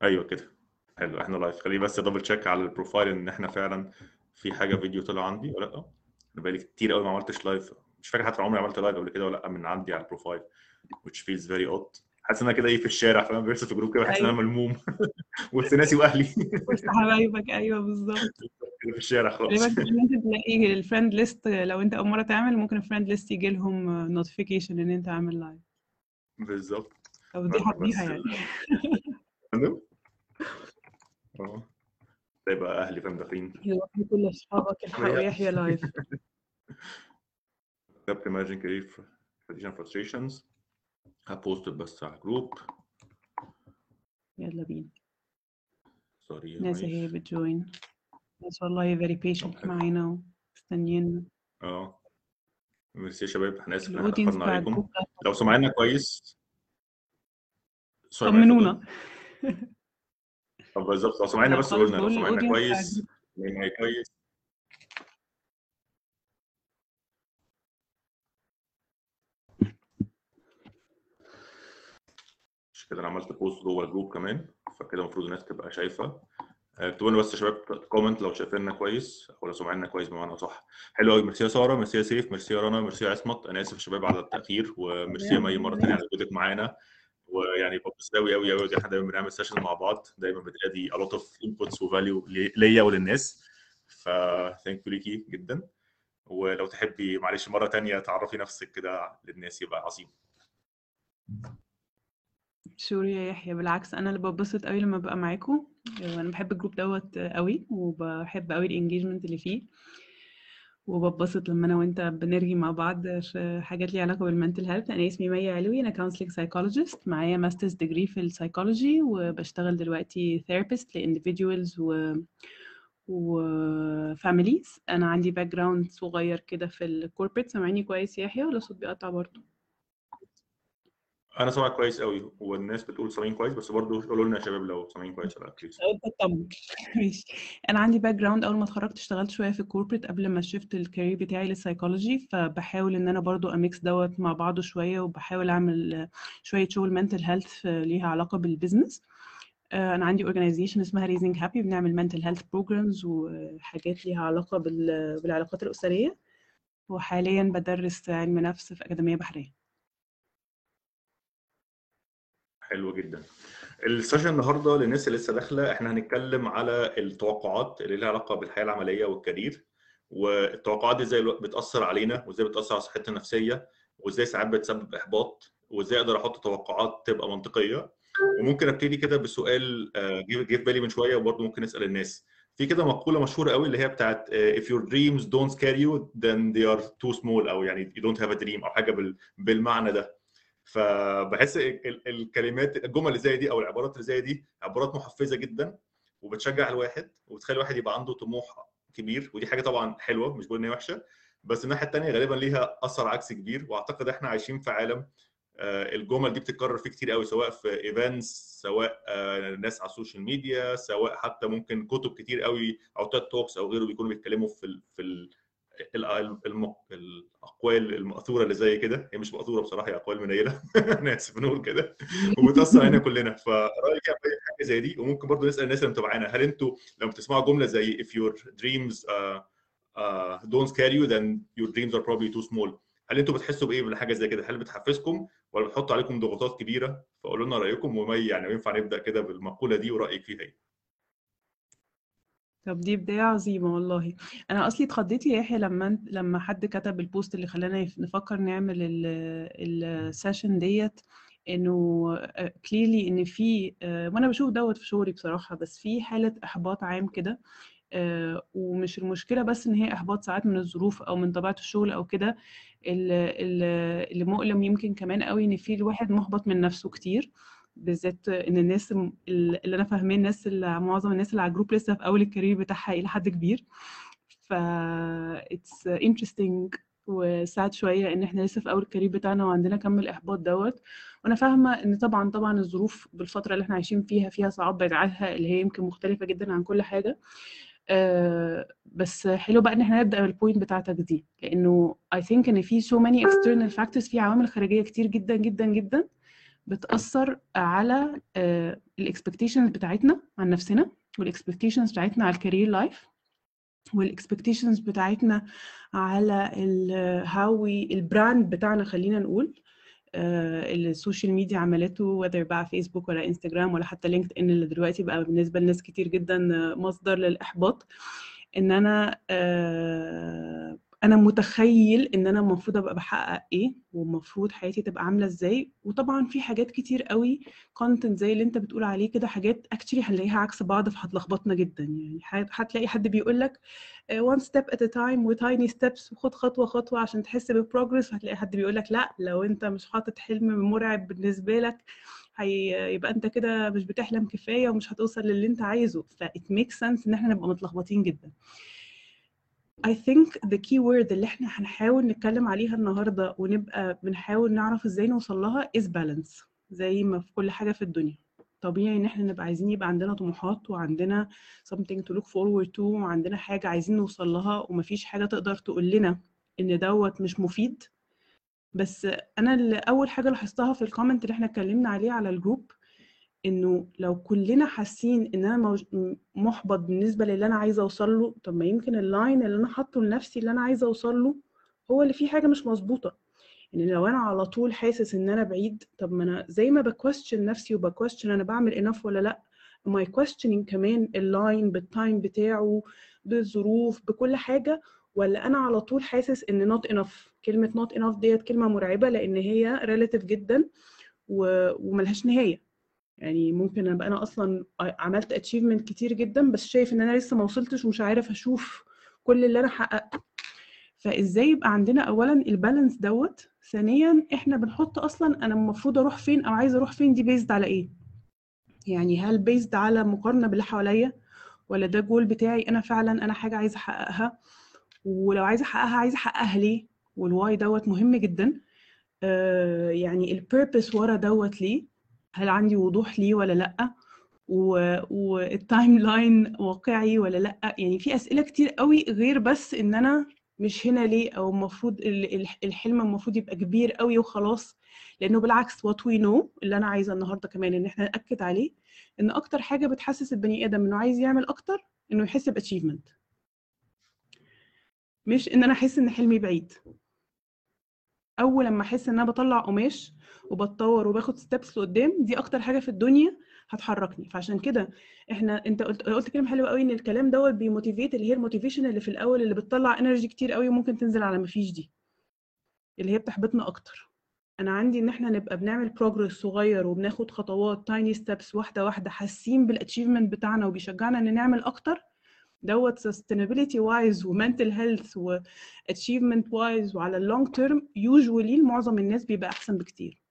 ايوه كده حلو احنا لايف خليني بس دبل تشيك على البروفايل ان احنا فعلا في حاجه فيديو طلع عندي ولا لا انا بقالي كتير قوي ما عملتش لايف مش فاكر حتى عمري عملت لايف قبل كده ولا لا من عندي على البروفايل which feels very odd حاسس ان انا كده ايه في الشارع فاهم بيرسل في جروب كده بحس ان انا أيوة. ملموم وسط ناسي واهلي وسط حبايبك ايوه بالظبط كده في الشارع خلاص غالبا ان انت تلاقي الفريند ليست لو انت اول مره تعمل ممكن الفريند ليست يجي لهم نوتيفيكيشن ان انت عامل لايف بالظبط او دي بس هتضيها يعني فاهم؟ اه يبقى اهلي فاهم داخلين يروحوا كل اصحابك الحقوا يحيى لايف كتبت imagine career frustration frustrations هبوست بس على الجروب يلا بينا سوري ناس اهي بتجوين ناس والله very patient حلو. معانا ومستنيين اه ميرسي يا شباب احنا اسف ان احنا الاودينس اتاخرنا بتاع عليكم الجروب ده لو سمعنا كويس سوري معايا طمنونا اتفضل. طب بالظبط لو سمعنا لا بس خالص قلنا لو بقول سمعنا الاودينس بتاع كويس الجروب سمعنا كويس مش كده انا عملت بوست جوه الجروب كمان فكده المفروض الناس تبقى شايفه آه، اكتبوا لنا بس يا شباب كومنت لو شايفيننا كويس او لو سمعنا كويس بمعنى صح حلو قوي ميرسي يا ساره ميرسي يا سيف ميرسي يا رنا ميرسي يا عصمت انا اسف يا شباب على التاخير وميرسي يا مي مره ثانيه على وجودك معانا ويعني ببسط قوي قوي قوي احنا دايما بنعمل سيشن مع بعض دايما بتلاقي a lot of inputs وفاليو ليا وللناس ف ثانك يو ليكي جدا ولو تحبي معلش مره تانية تعرفي نفسك كده للناس يبقى عظيم شور يا يحيى بالعكس انا اللي ببسط قوي لما ببقى معاكم انا بحب الجروب دوت قوي وبحب قوي الانجيجمنت اللي فيه وببسط لما انا وانت بنرغي مع بعض في حاجات ليها علاقه بالمنتل هيلث انا اسمي مي علوي انا كونسلنج سايكولوجيست معايا ماسترز ديجري في السايكولوجي وبشتغل دلوقتي ثيرابيست لاندفيدوالز و وفاميليز انا عندي باك جراوند صغير كده في الكوربريت سامعني كويس يا يحيى ولا صوت بيقطع برضه انا سامعك كويس قوي والناس بتقول سامعين كويس بس برضه قولوا لنا يا شباب لو سامعين كويس ولا لا بليز بطمن ماشي انا عندي باك جراوند اول ما اتخرجت اشتغلت شويه في الكوربريت قبل ما شفت الكارير بتاعي للسايكولوجي فبحاول ان انا برضو اميكس دوت مع بعضه شويه وبحاول اعمل شويه شغل منتل هيلث ليها علاقه بالبيزنس آه، انا عندي اورجانيزيشن اسمها ريزنج هابي بنعمل منتل هيلث بروجرامز وحاجات ليها علاقه بال- بالعلاقات الاسريه وحاليا بدرس علم نفس في اكاديميه بحريه حلو جدا السيشن النهارده للناس اللي لسه داخله احنا هنتكلم على التوقعات اللي لها علاقه بالحياه العمليه والكارير والتوقعات دي ازاي بتاثر علينا وازاي بتاثر على صحتنا النفسيه وازاي ساعات بتسبب احباط وازاي اقدر احط توقعات تبقى منطقيه وممكن ابتدي كده بسؤال آه، جه جه في بالي من شويه وبرضه ممكن اسال الناس في كده مقوله مشهوره قوي اللي هي بتاعت آه، if your dreams don't scare you then they are too small او يعني you don't have a dream او حاجه بال- بالمعنى ده فبحس ال- ال- الكلمات الجمل اللي زي دي او العبارات اللي زي دي عبارات محفزه جدا وبتشجع الواحد وبتخلي الواحد يبقى عنده طموح كبير ودي حاجه طبعا حلوه مش بقول ان هي وحشه بس الناحيه الثانيه غالبا ليها اثر عكسي كبير واعتقد احنا عايشين في عالم آه، الجمل دي بتتكرر فيه كتير قوي سواء في ايفنتس سواء آه، ناس على السوشيال ميديا سواء حتى ممكن كتب كتير قوي او تيد توكس او غيره بيكونوا بيتكلموا في ال في ال ال- ال- الم- الاقوال الماثوره اللي زي كده هي مش ماثوره بصراحه هي اقوال منيله انا اسف نقول كده وبتاثر علينا كلنا فرايك إيه في حاجه زي دي وممكن برضه نسال الناس اللي متابعانا هل انتوا لما بتسمعوا جمله زي if your dreams uh, uh, don't scare you then your dreams are probably too small هل انتوا بتحسوا بايه من حاجه زي كده هل بتحفزكم ولا بتحط عليكم ضغوطات كبيره فقولوا لنا رايكم ومي يعني ينفع نبدا كده بالمقوله دي ورايك فيها ايه طب دي بداية عظيمة والله أنا أصلي اتخضيت يا يحيى لما انت- لما حد كتب البوست اللي خلانا يف- نفكر نعمل السيشن ديت إنه كليرلي إن في آه، وأنا بشوف دوت في شغلي بصراحة بس في حالة إحباط عام كده آه، ومش المشكلة بس إن هي إحباط ساعات من الظروف أو من طبيعة الشغل أو كده ال- ال- اللي مؤلم يمكن كمان قوي إن في الواحد محبط من نفسه كتير بالذات ان الناس م- اللي انا فاهماه الناس اللي معظم الناس اللي على الجروب لسه في اول الكارير بتاعها الى حد كبير ف اتس انترستنج وساعد شويه ان احنا لسه في اول الكارير بتاعنا وعندنا كم الاحباط دوت وانا فاهمه ان طبعا طبعا الظروف بالفتره اللي احنا عايشين فيها فيها صعاب بتاعتها اللي هي يمكن مختلفه جدا عن كل حاجه آه، بس حلو بقى ان احنا نبدا بالبوينت بتاعتك دي لانه I think ان في so many external factors في عوامل خارجيه كتير جدا جدا جدا بتأثر على الاكسبكتيشنز بتاعتنا عن نفسنا والاكسبكتيشنز بتاعتنا على الكارير لايف والاكسبكتيشنز بتاعتنا على الهاوي البراند بتاعنا خلينا نقول اللي السوشيال ميديا عملته whether بقى فيسبوك ولا انستجرام ولا حتى لينكد ان اللي دلوقتي بقى بالنسبه لناس كتير جدا مصدر للاحباط ان انا انا متخيل ان انا المفروض ابقى بحقق ايه والمفروض حياتي تبقى عامله ازاي وطبعا في حاجات كتير قوي كونتنت زي اللي انت بتقول عليه كده حاجات اكشلي هنلاقيها عكس بعض فهتلخبطنا جدا يعني هتلاقي حد بيقول لك one step at a time وتايني ستيبس وخد خطوه خطوه عشان تحس بالبروجرس وهتلاقي حد بيقول لك لا لو انت مش حاطط حلم مرعب بالنسبه لك هيبقى انت كده مش بتحلم كفايه ومش هتوصل للي انت عايزه ف it makes sense ان احنا نبقى متلخبطين جدا I think the key word اللي احنا هنحاول نتكلم عليها النهارده ونبقى بنحاول نعرف ازاي نوصل لها is balance زي ما في كل حاجه في الدنيا طبيعي ان احنا نبقى عايزين يبقى عندنا طموحات وعندنا something to look forward to وعندنا حاجه عايزين نوصل لها ومفيش حاجه تقدر تقول لنا ان دوت مش مفيد بس انا اللي اول حاجه لاحظتها في الكومنت اللي احنا اتكلمنا عليه على الجروب انه لو كلنا حاسين ان انا محبط بالنسبه للي انا عايزه اوصل له طب ما يمكن اللاين اللي انا حاطه لنفسي اللي انا عايزه اوصل له هو اللي فيه حاجه مش مظبوطه يعني لو انا على طول حاسس ان انا بعيد طب ما انا زي ما بكويستشن نفسي وبكويستشن انا بعمل انف ولا لا ما questioning كمان اللاين بالتايم بتاعه بالظروف بكل حاجه ولا انا على طول حاسس ان not enough كلمه not enough ديت كلمه مرعبه لان هي relative جدا و... وملهاش نهايه يعني ممكن ابقى انا اصلا عملت اتشيفمنت كتير جدا بس شايف ان انا لسه ما وصلتش ومش عارف اشوف كل اللي انا حققته فازاي يبقى عندنا اولا البالانس دوت ثانيا احنا بنحط اصلا انا المفروض اروح فين او عايزه اروح فين دي بيزد على ايه يعني هل بيزد على مقارنه باللي حواليا ولا ده جول بتاعي انا فعلا انا حاجه عايزه احققها ولو عايزه احققها عايزه احققها ليه والواي دوت مهم جدا آه يعني البيربس ورا دوت ليه هل عندي وضوح ليه ولا لا والتايم لاين واقعي ولا لا يعني في اسئله كتير قوي غير بس ان انا مش هنا ليه او المفروض الحلم المفروض يبقى كبير قوي وخلاص لانه بالعكس وات وي نو اللي انا عايزه النهارده كمان ان احنا ناكد عليه ان اكتر حاجه بتحسس البني ادم انه عايز يعمل اكتر انه يحس باتشيفمنت مش ان انا احس ان حلمي بعيد اول لما احس ان انا بطلع قماش وبتطور وباخد ستيبس لقدام دي اكتر حاجه في الدنيا هتحركني فعشان كده احنا انت قلت قلت كلمه حلوه قوي ان الكلام دوت بيموتيفيت اللي هي الموتيفيشن اللي في الاول اللي بتطلع انرجي كتير قوي وممكن تنزل على مفيش دي اللي هي بتحبطنا اكتر انا عندي ان احنا نبقى بنعمل بروجرس صغير وبناخد خطوات تايني ستيبس واحده واحده حاسين بالاتشيفمنت بتاعنا وبيشجعنا ان نعمل اكتر دوت sustainability وايز ومنتل هيلث واتشيفمنت وايز وعلى اللونج تيرم يوجوالي لمعظم الناس بيبقى احسن بكتير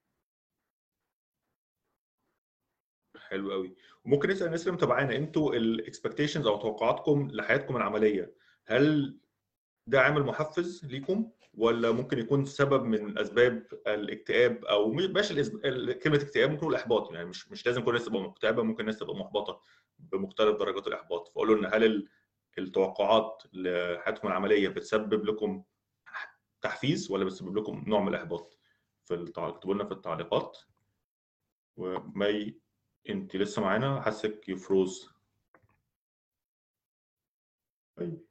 حلو قوي وممكن نسال الناس اللي متابعانا انتوا الاكسبكتيشنز او توقعاتكم لحياتكم العمليه هل ده عامل محفز ليكم ولا ممكن يكون سبب من اسباب الاكتئاب او مش كلمه اكتئاب ممكن الاحباط يعني مش مش لازم كل الناس تبقى مكتئبه ممكن الناس تبقى محبطه بمختلف درجات الاحباط فقولوا لنا هل التوقعات لحياتكم العمليه بتسبب لكم تحفيز ولا بتسبب لكم نوع من الاحباط في التعليق اكتبوا لنا في التعليقات ومي انت لسه معانا حاسك يفروز طيب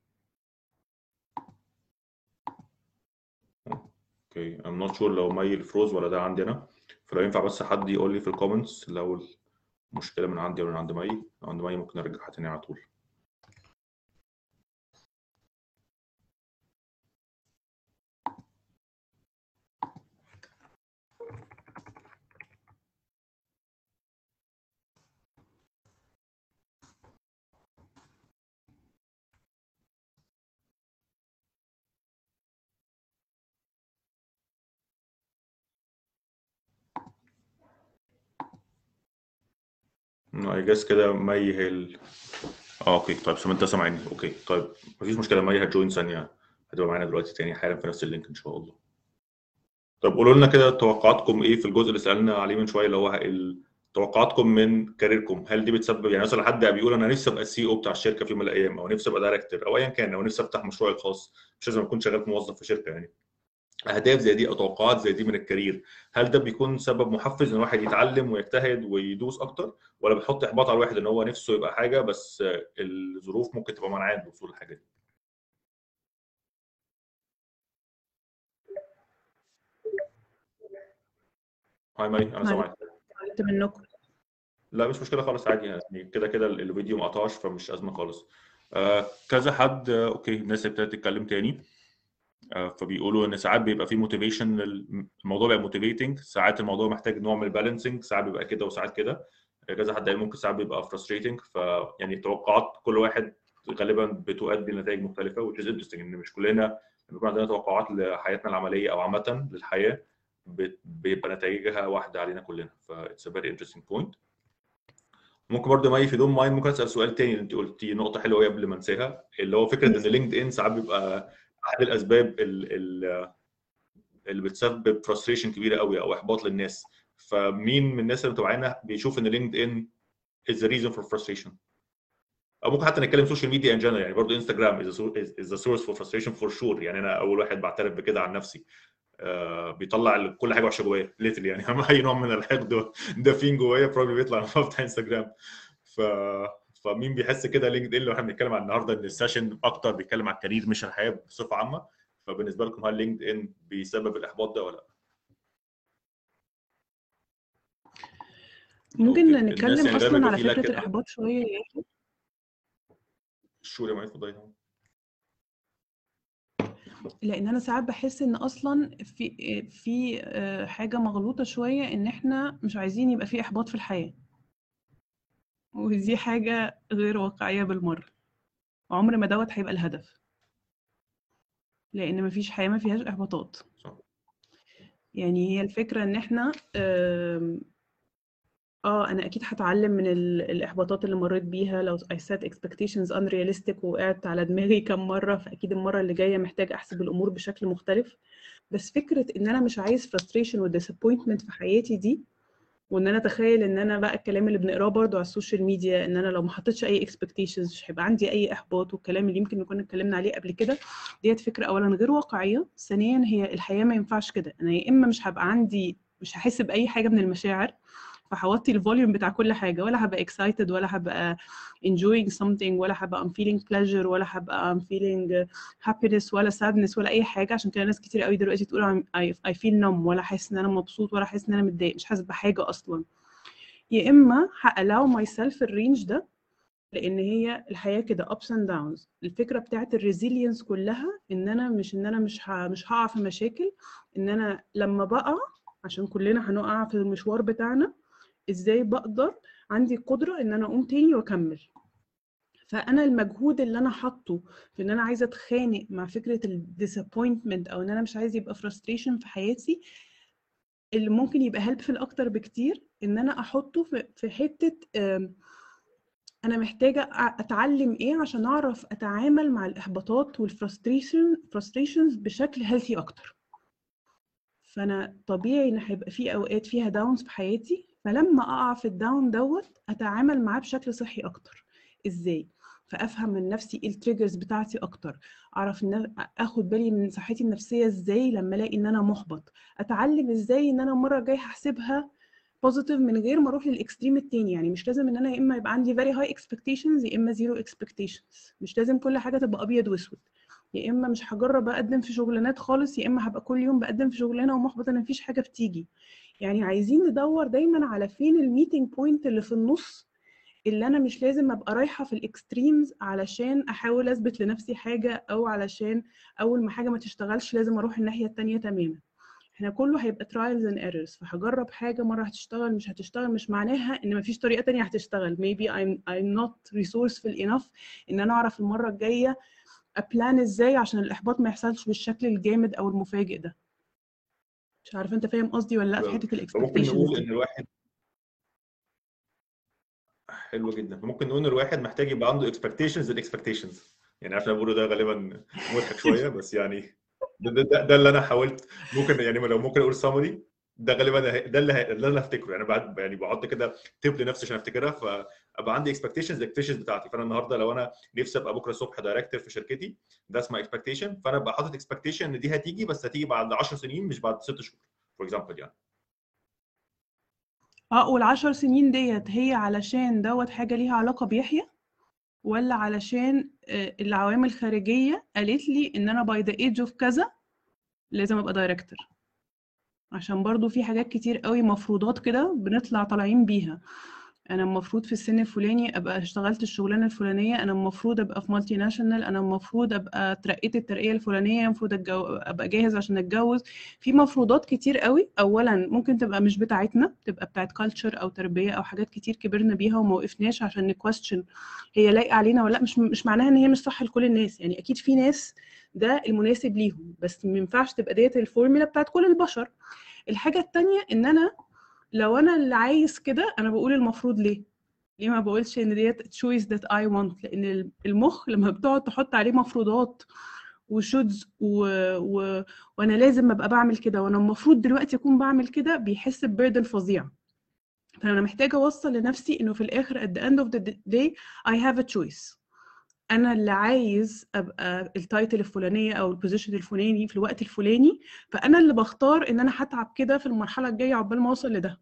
اوكي ام نوت شور لو مي الفروز ولا ده عندي انا فلو ينفع بس حد يقول لي في الكومنتس لو المشكله من عندي ولا من عند مي لو عند مي ممكن ارجعها تاني على طول اي جاس كده مي هي ال... اه اوكي طيب سمنت سامعني اوكي طيب مفيش مشكله مي هتجوين ثانيه هتبقى معانا دلوقتي تاني حالا في نفس اللينك ان شاء الله طب قولوا لنا كده توقعاتكم ايه في الجزء اللي سالنا عليه من شويه اللي هو ال... توقعاتكم من كاريركم هل دي بتسبب يعني مثلا حد بيقول انا نفسي ابقى السي او بتاع الشركه في يوم من الايام او نفسي ابقى دايركتور او ايا كان او نفسي افتح مشروعي الخاص مش لازم اكون شغال موظف في شركه يعني اهداف زي دي او توقعات زي دي من الكارير هل ده بيكون سبب محفز ان الواحد يتعلم ويجتهد ويدوس اكتر ولا بيحط احباط على الواحد ان هو نفسه يبقى حاجه بس الظروف ممكن تبقى منعاه بوصول الحاجه دي هاي ماري انا سامعك قلت منكم لا مش مشكله خالص عادي يعني كده كده الفيديو ما قطعش فمش ازمه خالص آه كذا حد آه اوكي الناس ابتدت تتكلم تاني آه فبيقولوا ان ساعات بيبقى في موتيفيشن الموضوع بيبقى موتيفيتنج ساعات الموضوع محتاج نوع من البالانسنج ساعات بيبقى كده وساعات كده كذا حد قال ممكن ساعات بيبقى فرستريتنج فيعني توقعات كل واحد غالبا بتؤدي لنتائج مختلفه which is interesting ان مش كلنا بيكون عندنا توقعات لحياتنا العمليه او عامه للحياه بيبقى نتائجها واحده علينا كلنا ف it's a very interesting point ممكن برضه ماي في دون ماين ممكن اسال سؤال تاني اللي انت قلتي نقطه حلوه قبل ما انساها اللي هو فكره ان لينكد ان ساعات بيبقى احد الاسباب اللي بتسبب فرستريشن كبيره قوي او احباط للناس فمين من الناس اللي متابعينا بيشوف ان لينكد ان is the reason for frustration او ممكن حتى نتكلم سوشيال ميديا ان جنرال يعني برضه انستجرام is a source for frustration for sure يعني انا اول واحد بعترف بكده عن نفسي آه بيطلع كل حاجه وحشه جوايا ليتلي يعني اي نوع من الحقد ده فين جوايا بروبلي بيطلع لما بفتح انستجرام ف فمين بيحس كده لينكد ان لو احنا بنتكلم عن النهارده ان السيشن اكتر بيتكلم عن الكارير مش الحياه بصفه عامه فبالنسبه لكم هل لينكد ان بيسبب الاحباط ده ولا لا؟ ممكن نتكلم يعني اصلا على فكره الاحباط شويه يا اخي شو يا اتفضلي لان انا ساعات بحس ان اصلا في في حاجه مغلوطه شويه ان احنا مش عايزين يبقى في احباط في الحياه ودي حاجه غير واقعيه بالمره وعمر ما دوت هيبقى الهدف لان مفيش حياه ما فيهاش احباطات يعني هي الفكره ان احنا اه انا اكيد هتعلم من الاحباطات اللي مريت بيها لو I set expectations unrealistic وقعت على دماغي كم مره فاكيد المره اللي جايه محتاج احسب الامور بشكل مختلف بس فكره ان انا مش عايز frustration و disappointment في حياتي دي وان انا اتخيل ان انا بقى الكلام اللي بنقراه برضو على السوشيال ميديا ان انا لو ما حطيتش اي expectations مش هيبقى عندي اي احباط والكلام اللي يمكن نكون اتكلمنا عليه قبل كده ديت فكره اولا غير واقعيه ثانيا هي الحياه ما ينفعش كده انا يا اما مش هبقى عندي مش هحس باي حاجه من المشاعر فهوطي الفوليوم بتاع كل حاجه ولا هبقى excited ولا هبقى enjoying something ولا هبقى I'm feeling pleasure ولا هبقى I'm feeling happiness ولا sadness ولا اي حاجه عشان كده ناس كتير قوي دلوقتي تقول I, I feel numb ولا حاسس ان انا مبسوط ولا حاسس ان انا متضايق مش حاسس بحاجه اصلا يا اما هالاو ماي سيلف الرينج ده لان هي الحياه كده ups and downs الفكره بتاعت الريزيلينس كلها ان انا مش ان انا مش ه... مش هقع في مشاكل ان انا لما بقع عشان كلنا هنقع في المشوار بتاعنا ازاي بقدر عندي القدره ان انا اقوم تاني واكمل فانا المجهود اللي انا حاطه في ان انا عايزه اتخانق مع فكره الديسابوينتمنت او ان انا مش عايز يبقى فرستريشن في حياتي اللي ممكن يبقى هيلبفل اكتر بكتير ان انا احطه في حته انا محتاجه اتعلم ايه عشان اعرف اتعامل مع الاحباطات والفرستريشن فرستريشنز بشكل هيلثي اكتر فانا طبيعي ان هيبقى في اوقات فيها داونز في حياتي فلما اقع في الداون دوت اتعامل معاه بشكل صحي اكتر ازاي فافهم من نفسي ايه التريجرز بتاعتي اكتر اعرف ان اخد بالي من صحتي النفسيه ازاي لما الاقي ان انا محبط اتعلم ازاي ان انا المره الجايه هحسبها بوزيتيف من غير ما اروح للاكستريم التاني يعني مش لازم ان انا يا اما يبقى عندي فيري هاي اكسبكتيشنز يا اما زيرو اكسبكتيشنز مش لازم كل حاجه تبقى ابيض واسود يا اما مش هجرب اقدم في شغلانات خالص يا اما هبقى كل يوم بقدم في شغلانه ومحبط ان مفيش حاجه بتيجي يعني عايزين ندور دايما على فين الميتنج بوينت اللي في النص اللي انا مش لازم ابقى رايحه في الاكستريمز علشان احاول اثبت لنفسي حاجه او علشان اول ما حاجه ما تشتغلش لازم اروح الناحيه التانية تماما احنا كله هيبقى ترايلز اند ايرورز فهجرب حاجه مره هتشتغل مش هتشتغل مش معناها ان مفيش طريقه تانية هتشتغل maybe I'm I'm not resourceful enough ان انا اعرف المره الجايه ابلان ازاي عشان الاحباط ما يحصلش بالشكل الجامد او المفاجئ ده مش عارفه انت فاهم قصدي ولا لا في حته ممكن الاكسبكتيشنز نقول ان الواحد حلو جدا ممكن نقول ان الواحد محتاج يبقى عنده اكسبكتيشنز الاكسبكتيشنز يعني عارف انا بقوله ده غالبا مضحك شويه بس يعني ده, ده, ده اللي انا حاولت ممكن يعني لو ممكن اقول سامري ده غالبا هي- ده اللي هي- ده اللي انا هفتكره يعني بعد يعني بحط كده تيب لنفسي عشان افتكرها فابقى عندي اكسبكتيشنز الاكسبكتيشنز بتاعتي فانا النهارده لو انا نفسي ابقى بكره الصبح دايركتور في شركتي ده اسمها اكسبكتيشن فانا ابقى حاطط اكسبكتيشن ان دي هتيجي بس هتيجي بعد 10 سنين مش بعد 6 شهور فور اكزامبل يعني اه والعشر سنين ديت هي علشان دوت حاجة ليها علاقة بيحيى ولا علشان آه، العوامل الخارجية قالت لي ان انا باي ذا ايج اوف كذا لازم ابقى دايركتور عشان برضو في حاجات كتير قوي مفروضات كده بنطلع طالعين بيها انا المفروض في السن الفلاني ابقى اشتغلت الشغلانه الفلانيه انا المفروض ابقى في مالتي ناشونال انا المفروض ابقى اترقيت الترقيه الفلانيه المفروض أتجو... ابقى جاهز عشان اتجوز في مفروضات كتير قوي اولا ممكن تبقى مش بتاعتنا تبقى بتاعت كلتشر او تربيه او حاجات كتير كبرنا بيها وما وقفناش عشان نكويستشن هي لايقه علينا ولا لا مش مش معناها ان هي مش صح لكل الناس يعني اكيد في ناس ده المناسب ليهم بس ما ينفعش تبقى ديت الفورمولا بتاعت كل البشر الحاجه التانيه ان انا لو انا اللي عايز كده انا بقول المفروض ليه ليه ما بقولش ان ديت choice that I want لان المخ لما بتقعد تحط عليه مفروضات وشودز و... و... وانا لازم ابقى بعمل كده وانا المفروض دلوقتي اكون بعمل كده بيحس ببردن فظيع فانا محتاجه اوصل لنفسي انه في الاخر at the end of the day I have a choice انا اللي عايز ابقى التايتل الفلانيه او البوزيشن الفلاني في الوقت الفلاني فانا اللي بختار ان انا هتعب كده في المرحله الجايه عقبال ما اوصل لده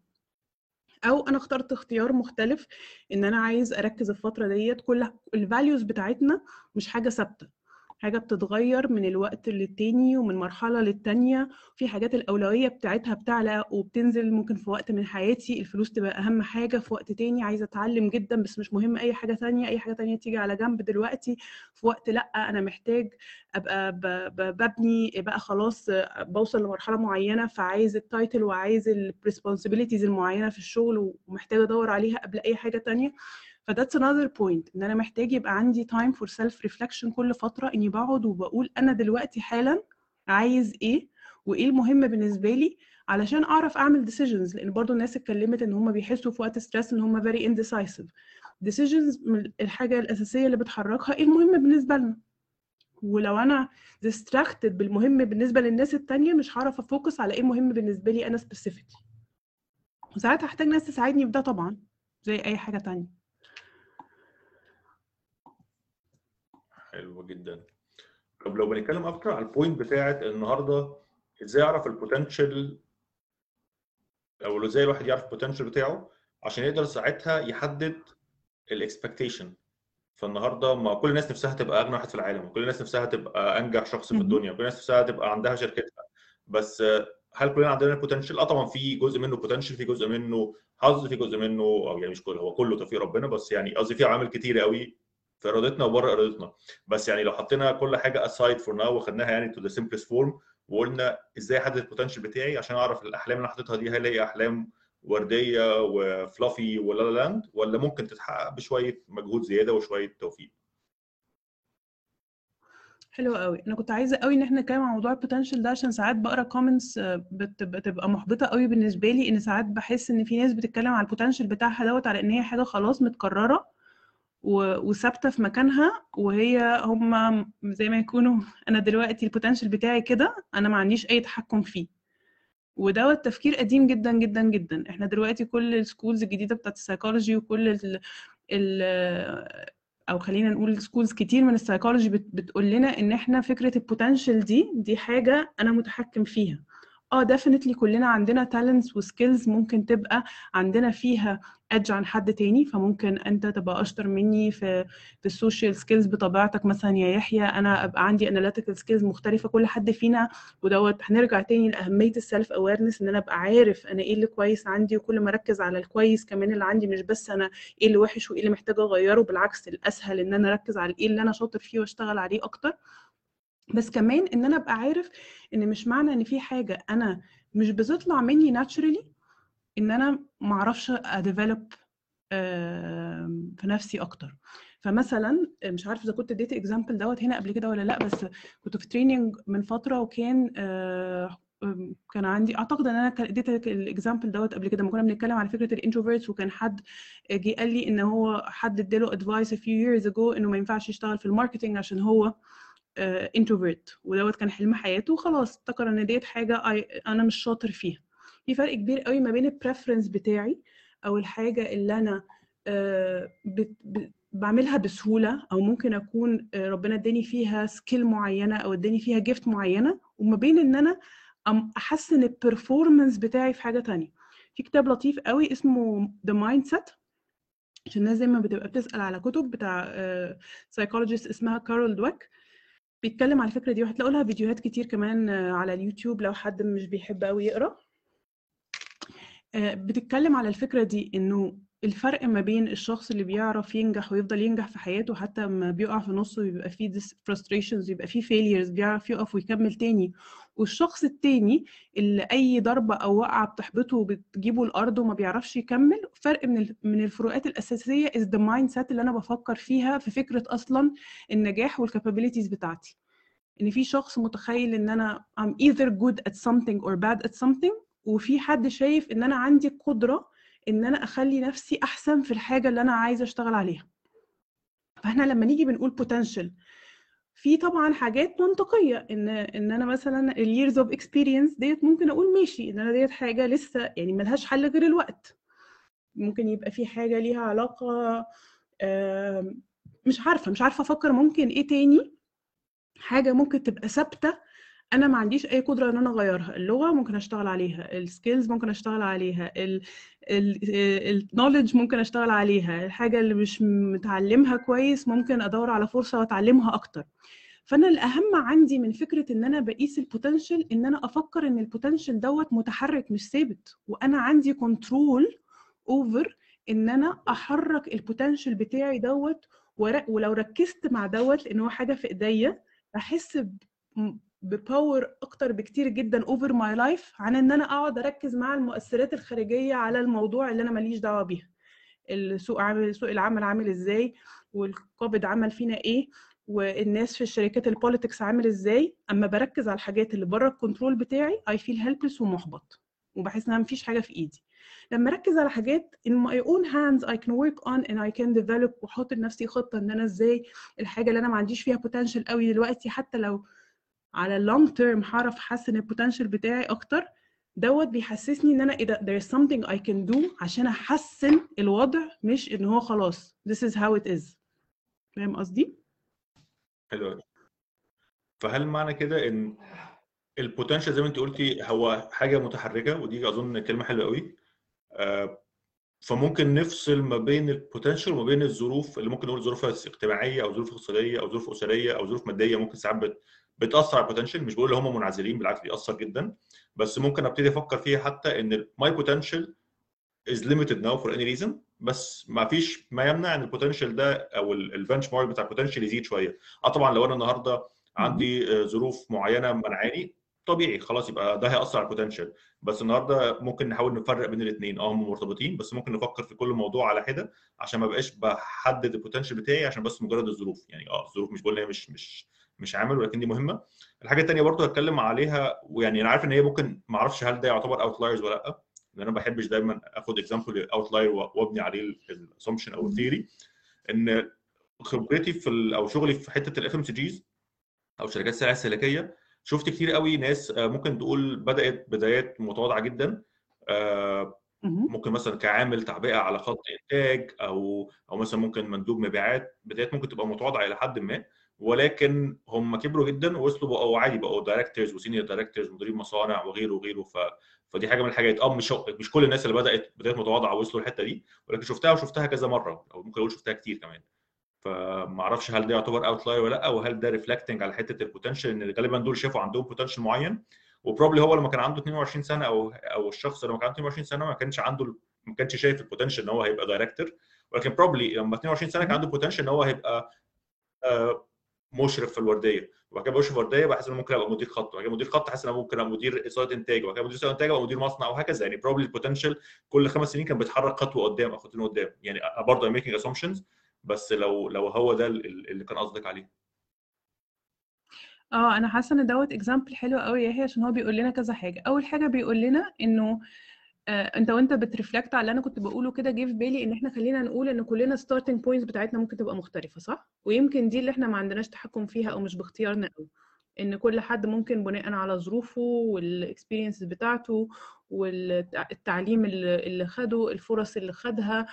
او انا اخترت اختيار مختلف ان انا عايز اركز الفتره ديت كل الفاليوز بتاعتنا مش حاجه ثابته حاجه بتتغير من الوقت للتاني ومن مرحله للتانيه في حاجات الاولويه بتاعتها بتعلى وبتنزل ممكن في وقت من حياتي الفلوس تبقى اهم حاجه في وقت تاني عايزه اتعلم جدا بس مش مهم اي حاجه تانية اي حاجه تانية تيجي على جنب دلوقتي في وقت لا انا محتاج ابقى ب- ب- ببني بقى خلاص بوصل لمرحله معينه فعايز التايتل وعايز الريسبونسبيلتيز المعينه في الشغل ومحتاجه ادور عليها قبل اي حاجه تانية فذاتس another point ان انا محتاج يبقى عندي time for self reflection كل فتره اني بقعد وبقول انا دلوقتي حالا عايز ايه وايه المهم بالنسبه لي علشان اعرف اعمل decisions لان برضو الناس اتكلمت ان هم بيحسوا في وقت ستريس ان هم very indecisive decisions من الحاجه الاساسيه اللي بتحركها ايه المهم بالنسبه لنا ولو انا distracted بالمهم بالنسبه للناس التانية مش هعرف افوكس على ايه مهم بالنسبه لي انا specifically وساعات هحتاج ناس تساعدني في ده طبعا زي اي حاجه تانية حلو جدا طب لو بنتكلم اكتر على البوينت بتاعت النهارده ازاي اعرف البوتنشال او ازاي الواحد يعرف البوتنشال بتاعه عشان يقدر ساعتها يحدد الاكسبكتيشن فالنهارده ما كل الناس نفسها تبقى اغنى واحد في العالم وكل الناس نفسها تبقى انجح شخص في مهم. الدنيا وكل الناس نفسها تبقى عندها شركتها بس آه، هل كلنا عندنا بوتنشال؟ اه طبعا في جزء منه بوتنشال في جزء منه حظ في جزء منه او يعني مش كله هو كله توفيق ربنا بس يعني قصدي في عوامل كتيره قوي في ارادتنا وبره ارادتنا بس يعني لو حطينا كل حاجه اسايد فور ناو وخدناها يعني تو ذا simplest فورم وقلنا ازاي احدد البوتنشال بتاعي عشان اعرف الاحلام اللي انا حاططها دي هل هي احلام ورديه وفلافي ولا لا لاند ولا ممكن تتحقق بشويه مجهود زياده وشويه توفيق حلو قوي انا كنت عايزه قوي ان احنا نتكلم عن موضوع البوتنشال ده عشان ساعات بقرا كومنتس بتبقى محبطه قوي بالنسبه لي ان ساعات بحس ان في ناس بتتكلم على البوتنشال بتاعها دوت على ان هي حاجه خلاص متكرره و- وثابته في مكانها وهي هم زي ما يكونوا انا دلوقتي البوتنشال بتاعي كده انا ما عنديش اي تحكم فيه ودوت تفكير قديم جدا جدا جدا احنا دلوقتي كل السكولز الجديده بتاعت السايكولوجي وكل ال ال او خلينا نقول سكولز كتير من السايكولوجي بت بتقول لنا ان احنا فكره البوتنشال دي دي حاجه انا متحكم فيها اه ديفينتلي كلنا عندنا تالنتس وسكيلز ممكن تبقى عندنا فيها ادج عن حد تاني فممكن انت تبقى اشطر مني في في السوشيال سكيلز بطبيعتك مثلا يا يحيى انا ابقى عندي اناليتيكال سكيلز مختلفه كل حد فينا ودوت هنرجع تاني لاهميه السيلف اويرنس ان انا ابقى عارف انا ايه اللي كويس عندي وكل ما اركز على الكويس كمان اللي عندي مش بس انا ايه اللي وحش وايه اللي محتاجه اغيره بالعكس الاسهل ان انا اركز على ايه اللي انا شاطر فيه واشتغل عليه اكتر بس كمان ان انا ابقى عارف ان مش معنى ان في حاجه انا مش بتطلع مني ناتشرالي ان انا ما اعرفش اديفلوب في نفسي اكتر فمثلا مش عارفه اذا كنت اديت اكزامبل دوت هنا قبل كده ولا لا بس كنت في تريننج من فتره وكان آه، أم، كان عندي اعتقد ان انا كان- اديت الاكزامبل دوت قبل كده لما كنا بنتكلم على فكره الانتروفيرتس وكان حد جه قال لي ان هو حد اداله ادفايس a few years ago انه ما ينفعش يشتغل في الماركتنج عشان هو انتروفيرت ودوت كان حلم حياته وخلاص افتكر ان ديت حاجه I- انا مش شاطر فيها في فرق كبير قوي ما بين البريفرنس بتاعي او الحاجه اللي انا آه، بت- ب- بعملها بسهوله او ممكن اكون آه، ربنا اداني فيها سكيل معينه او اداني فيها جيفت معينه وما بين ان انا أم- احسن البرفورمانس بتاعي في حاجه تانية في كتاب لطيف قوي اسمه The Mindset عشان الناس دايما بتبقى بتسأل على كتب بتاع سايكولوجيست اسمها كارول دويك بيتكلم على الفكرة دي وهتلاقوا لها فيديوهات كتير كمان آه، على اليوتيوب لو حد مش بيحب قوي يقرا آه، بتتكلم على الفكرة دي انه الفرق ما بين الشخص اللي بيعرف ينجح ويفضل ينجح في حياته حتى ما بيقع في نصه ويبقى فيه dis- frustrations ويبقى فيه failures بيعرف يقف ويكمل تاني والشخص التاني اللي اي ضربة او وقعة بتحبطه وبتجيبه الارض وما بيعرفش يكمل فرق من ال- من الفروقات الاساسية is the mindset اللي انا بفكر فيها في فكرة اصلا النجاح والكابابيلتيز بتاعتي ان في شخص متخيل ان انا I'm either good at something or bad at something وفي حد شايف ان انا عندي قدرة ان انا اخلي نفسي احسن في الحاجة اللي انا عايزة اشتغل عليها فاحنا لما نيجي بنقول potential في طبعا حاجات منطقية ان ان انا مثلا ال years of experience ديت ممكن اقول ماشي ان انا ديت حاجة لسه يعني ملهاش حل غير الوقت ممكن يبقى في حاجة ليها علاقة آم، مش عارفة مش عارفة افكر ممكن ايه تاني حاجة ممكن تبقى ثابتة انا ما عنديش اي قدره ان انا اغيرها اللغه ممكن اشتغل عليها السكيلز ممكن اشتغل عليها النولج ممكن اشتغل عليها الحاجه اللي مش متعلمها كويس ممكن ادور على فرصه واتعلمها اكتر فانا الاهم عندي من فكره ان انا بقيس البوتنشال ان انا افكر ان البوتنشال دوت متحرك مش ثابت وانا عندي كنترول اوفر ان انا احرك البوتنشال بتاعي دوت ور- ولو ركزت مع دوت لان هو حاجه في ايديا احس ب- بباور اكتر بكتير جدا اوفر ماي لايف عن ان انا اقعد اركز مع المؤثرات الخارجيه على الموضوع اللي انا ماليش دعوه بيها السوق عامل سوق العمل عامل ازاي والكوفيد عمل فينا ايه والناس في الشركات البوليتكس عامل ازاي اما بركز على الحاجات اللي بره الكنترول بتاعي اي فيل هيلبلس ومحبط وبحس ان مفيش حاجه في ايدي لما اركز على حاجات in my own hands I can work on and I can develop واحط لنفسي خطه ان انا ازاي الحاجه اللي انا ما عنديش فيها potential قوي دلوقتي حتى لو على اللونج تيرم هعرف احسن البوتنشال بتاعي اكتر دوت بيحسسني ان انا ايه ده there is something I can do عشان احسن الوضع مش ان هو خلاص this is how it is فاهم قصدي؟ حلو أوي. فهل معنى كده ان البوتنشال زي ما انت قلتي هو حاجه متحركه ودي اظن كلمه حلوه قوي آه، فممكن نفصل ما بين البوتنشال وما بين الظروف اللي ممكن نقول ظروف اجتماعيه او ظروف اقتصاديه او ظروف اسريه او ظروف ماديه ممكن ساعات بت- بتاثر على البوتنشال مش بقول ان هم منعزلين بالعكس بيأثر جدا بس ممكن ابتدي افكر فيها حتى ان ماي بوتنشال is limited now for any reason بس ما فيش ما يمنع ان البوتنشال ده او البنش مارك بتاع البوتنشال يزيد شويه اه طبعا لو انا النهارده عندي آه، ظروف معينه منعاني طبيعي خلاص يبقى ده هيأثر على البوتنشال بس النهارده ممكن نحاول نفرق بين الاثنين اه هم مرتبطين بس ممكن نفكر في كل موضوع على حده عشان ما بقاش بحدد البوتنشال بتاعي عشان بس مجرد الظروف يعني اه الظروف مش بقول ان هي مش مش مش عامل ولكن دي مهمه الحاجه الثانيه برضو هتكلم عليها ويعني انا عارف ان هي ممكن ما اعرفش هل ده يعتبر اوتلايرز ولا لا لان انا ما بحبش دايما اخد اكزامبل اوتلاير وابني عليه الاسامبشن او الثيري ان خبرتي في ال- او شغلي في حته الاف ام سي جيز او شركات السلع السلكيه شفت كتير قوي ناس آه، ممكن تقول بدات بدايات متواضعه جدا آه، مهم. ممكن مثلا كعامل تعبئه على خط انتاج او او مثلا ممكن مندوب مبيعات بدايات ممكن تبقى متواضعه الى حد ما ولكن هم كبروا جدا ووصلوا بقوا عادي بقوا دايركتورز وسينيور دايركتورز مديرين مصانع وغيره وغيره ف فدي حاجه من الحاجات اه مش مش كل الناس اللي بدات بدايات متواضعه وصلوا الحته دي ولكن شفتها وشفتها كذا مره او ممكن اقول شفتها كتير كمان فما اعرفش هل ده يعتبر اوتلاير ولا لا وهل ده ريفلكتنج على حته البوتنشال ان غالبا دول شافوا عندهم بوتنشال معين وبروبلي هو لما كان عنده 22 سنه او او الشخص لما كان عنده 22 سنه ما كانش عنده ما كانش شايف البوتنشال ان هو هيبقى دايركتور ولكن بروبلي لما 22 سنه كان عنده بوتنشال ان هو هيبقى آه، مشرف في الورديه وبعد كده مشرف في الورديه بحس ان ممكن ابقى مدير خط وبعد كده مدير خط حاسس ان أنا ممكن ابقى مدير اداره انتاج وبعد كده مدير اداره انتاج ابقى مدير مصنع وهكذا يعني بروبلي البوتنشال كل خمس سنين كان بيتحرك خطوه قدام او خطوتين قدام يعني برضه ميكينج اسامبشنز بس لو لو هو ده ال- اللي كان قصدك عليه اه انا حاسه ان دوت اكزامبل حلو قوي يا يحيى عشان هو بيقول لنا كذا حاجه اول حاجه بيقول لنا انه آه انت وانت بترفلكت على اللي انا كنت بقوله كده جه في بالي ان احنا خلينا نقول ان كلنا ستارتنج بوينتس بتاعتنا ممكن تبقى مختلفه صح ويمكن دي اللي احنا ما عندناش تحكم فيها او مش باختيارنا قوي ان كل حد ممكن بناء على ظروفه والاكسبيرينس بتاعته والتعليم اللي خده الفرص اللي خدها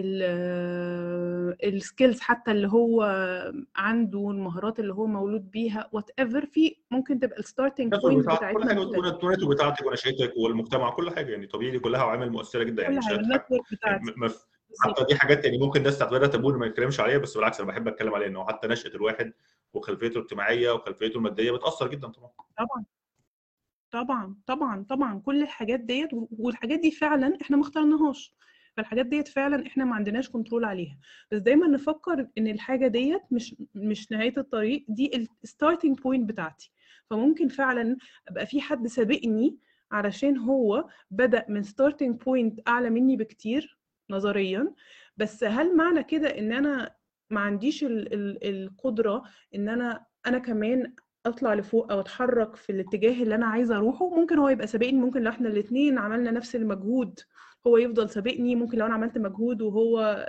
السكيلز حتى اللي هو عنده المهارات اللي هو مولود بيها وات ايفر في ممكن تبقى الستارتنج بوينت بتاعتنا كل حاجه والنتورك بتاعتك ونشأتك والمجتمع كل حاجه يعني طبيعي دي كلها عوامل مؤثره جدا يعني كل حاجه النتورك بتاعتي حتى دي حاجات يعني ممكن الناس تعتبرها تابو ما يتكلمش عليها بس بالعكس انا بحب اتكلم عليها انه حتى نشأة الواحد وخلفيته الاجتماعيه وخلفيته الماديه بتاثر جدا طبعا طبعا طبعا طبعا طبعا كل الحاجات ديت والحاجات دي فعلا احنا ما اخترناهاش فالحاجات ديت فعلا احنا ما عندناش كنترول عليها بس دايما نفكر ان الحاجه ديت مش مش نهايه الطريق دي الستارتنج بوينت بتاعتي فممكن فعلا ابقى في حد سابقني علشان هو بدا من ستارتنج بوينت اعلى مني بكتير نظريا بس هل معنى كده ان انا ما عنديش ال ال القدره ان انا انا كمان اطلع لفوق او اتحرك في الاتجاه اللي انا عايزه اروحه ممكن هو يبقى سابقني ممكن لو احنا الاثنين عملنا نفس المجهود هو يفضل سابقني ممكن لو انا عملت مجهود وهو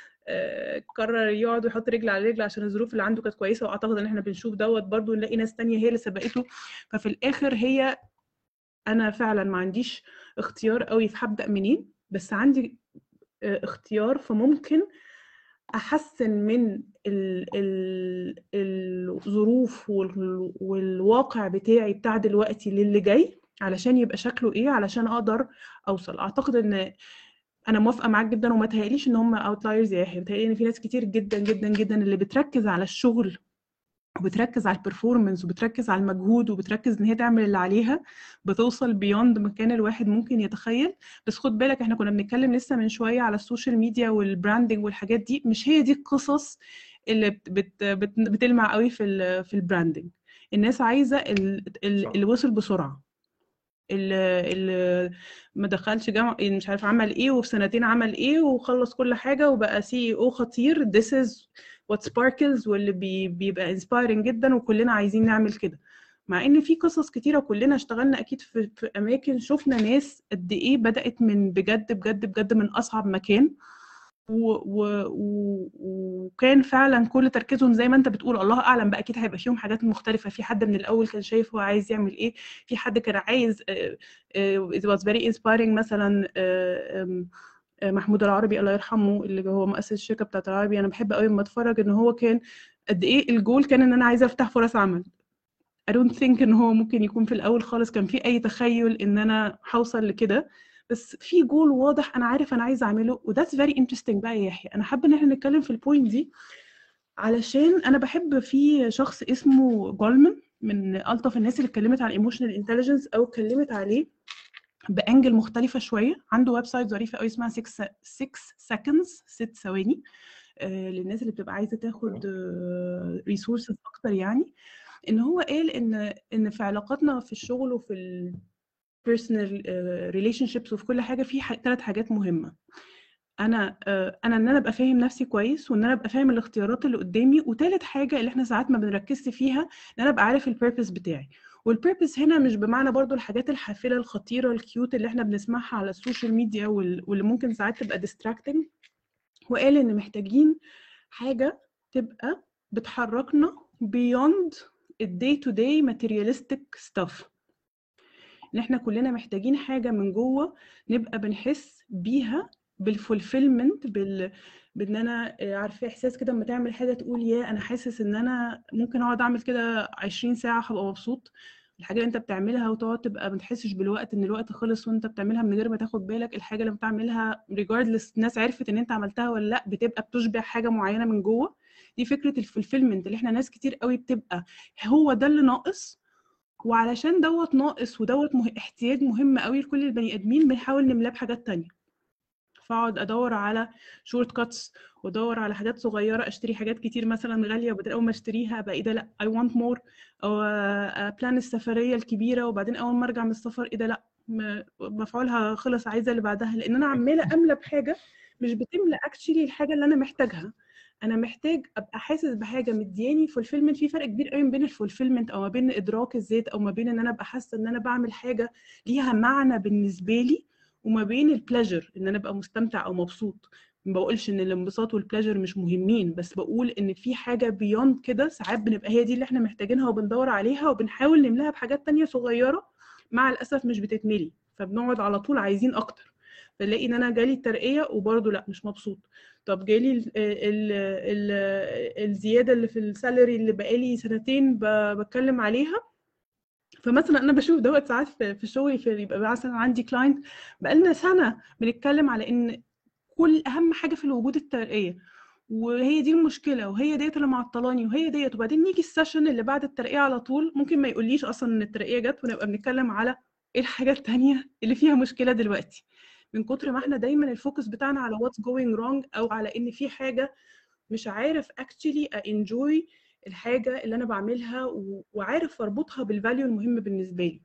قرر يقعد ويحط رجل على رجل عشان الظروف اللي عنده كانت كويسه واعتقد ان احنا بنشوف دوت برضو نلاقي ناس تانية هي اللي سبقته ففي الاخر هي انا فعلا ما عنديش اختيار قوي في هبدا منين بس عندي اختيار فممكن احسن من ال ال الظروف والواقع بتاعي بتاع دلوقتي للي جاي علشان يبقى شكله ايه علشان اقدر اوصل اعتقد ان انا موافقه معاك جدا وما تهيأليش ان هم اوتلايرز يا يحيى بتهيألي ان في ناس كتير جدا جدا جدا اللي بتركز على الشغل وبتركز على البرفورمانس وبتركز على المجهود وبتركز ان هي تعمل اللي عليها بتوصل بيوند مكان الواحد ممكن يتخيل بس خد بالك احنا كنا بنتكلم لسه من شويه على السوشيال ميديا والبراندنج والحاجات دي مش هي دي القصص اللي بت بت بتلمع قوي في ال في البراندنج الناس عايزه اللي وصل بسرعه اللي, اللي ما دخلش جامعه مش عارف عمل ايه وفي سنتين عمل ايه وخلص كل حاجه وبقى سي او خطير this is what sparkles واللي بي بيبقى inspiring جدا وكلنا عايزين نعمل كده مع ان في قصص كتيره كلنا اشتغلنا اكيد في, في اماكن شفنا ناس قد ايه بدات من بجد بجد بجد من اصعب مكان و و و وكان فعلا كل تركيزهم زي ما انت بتقول الله اعلم بقى اكيد هيبقى فيهم حاجات مختلفه في حد من الاول كان شايف هو عايز يعمل ايه في حد كان عايز it was very inspiring مثلا محمود العربي الله يرحمه اللي هو مؤسس الشركه بتاعت العربي انا بحب قوي لما اتفرج ان هو كان قد ايه الجول كان ان انا عايزه افتح فرص عمل I don't think ان هو ممكن يكون في الاول خالص كان في اي تخيل ان انا هوصل لكده بس في جول واضح انا عارف انا عايزه اعمله وذاتس فيري انترستنج بقى يا يحيى انا حابه ان احنا نتكلم في البوينت دي علشان انا بحب في شخص اسمه جولمان من الطف الناس اللي اتكلمت عن ايموشنال انتليجنس او اتكلمت عليه بانجل مختلفه شويه عنده ويب سايت ظريفه قوي اسمها 6 6 seconds 6 ثواني آه للناس اللي بتبقى عايزه تاخد ريسورسز آه اكتر يعني ان هو قال ان ان في علاقاتنا في الشغل وفي ال personal uh, relationships وفي كل حاجه في ثلاث حاجات مهمه انا uh, انا ان انا ابقى فاهم نفسي كويس وان انا ابقى فاهم الاختيارات اللي قدامي وثالث حاجه اللي احنا ساعات ما بنركزش فيها ان انا ابقى عارف البيربز بتاعي والبيربز هنا مش بمعنى برضو الحاجات الحافله الخطيره الكيوت اللي احنا بنسمعها على السوشيال ميديا واللي ممكن ساعات تبقى distracting وقال ان محتاجين حاجه تبقى بتحركنا beyond الدي تو داي materialistic stuff ان احنا كلنا محتاجين حاجه من جوه نبقى بنحس بيها بالفولفيلمنت بال بان انا عارفه احساس كده لما تعمل حاجه تقول يا انا حاسس ان انا ممكن اقعد اعمل كده 20 ساعه هبقى مبسوط الحاجه اللي انت بتعملها وتقعد تبقى ما تحسش بالوقت ان الوقت خلص وانت بتعملها من غير ما تاخد بالك الحاجه اللي بتعملها ريجاردلس الناس عرفت ان انت عملتها ولا لا بتبقى بتشبع حاجه معينه من جوه دي فكره الفولفيلمنت اللي احنا ناس كتير قوي بتبقى هو ده اللي ناقص وعلشان دوت ناقص ودوت مه... احتياج مهم قوي لكل البني ادمين بنحاول نملاه بحاجات تانية فاقعد ادور على شورت كاتس وادور على حاجات صغيره اشتري حاجات كتير مثلا غاليه وبعدين اول ما اشتريها ابقى ايه ده لا اي وانت مور او بلان السفريه الكبيره وبعدين اول ما ارجع من السفر ايه ده لا مفعولها خلص عايزه اللي بعدها لان انا عماله املى بحاجه مش بتملى اكشلي الحاجه اللي انا محتاجها انا محتاج ابقى حاسس بحاجه مدياني فولفيلمنت في فرق كبير قوي بين الفولفيلمنت او ما بين ادراك الذات او ما بين ان انا ابقى حاسه ان انا بعمل حاجه ليها معنى بالنسبه لي وما بين البليجر ان انا ابقى مستمتع او مبسوط ما بقولش ان الانبساط والبلاجر مش مهمين بس بقول ان في حاجه بيوند كده ساعات بنبقى هي دي اللي احنا محتاجينها وبندور عليها وبنحاول نملاها بحاجات تانية صغيره مع الاسف مش بتتملي فبنقعد على طول عايزين اكتر فنلاقي ان انا جالي الترقيه وبرده لا مش مبسوط طب جالي ال ال ال الزياده اللي في السالري اللي بقالي سنتين بتكلم عليها فمثلا انا بشوف دوت ساعات في شغلي في يبقى مثلا عندي كلاينت بقالنا سنه بنتكلم على ان كل اهم حاجه في الوجود الترقيه وهي دي المشكله وهي ديت اللي معطلاني وهي ديت وبعدين نيجي السيشن اللي بعد الترقيه على طول ممكن ما يقوليش اصلا ان الترقيه جت ونبقى بنتكلم على ايه الحاجه التانية اللي فيها مشكله دلوقتي من كتر ما احنا دايما الفوكس بتاعنا على واتس جوينج رونج او على ان في حاجه مش عارف اكشلي انجوي الحاجه اللي انا بعملها وعارف اربطها بالفاليو المهم بالنسبه لي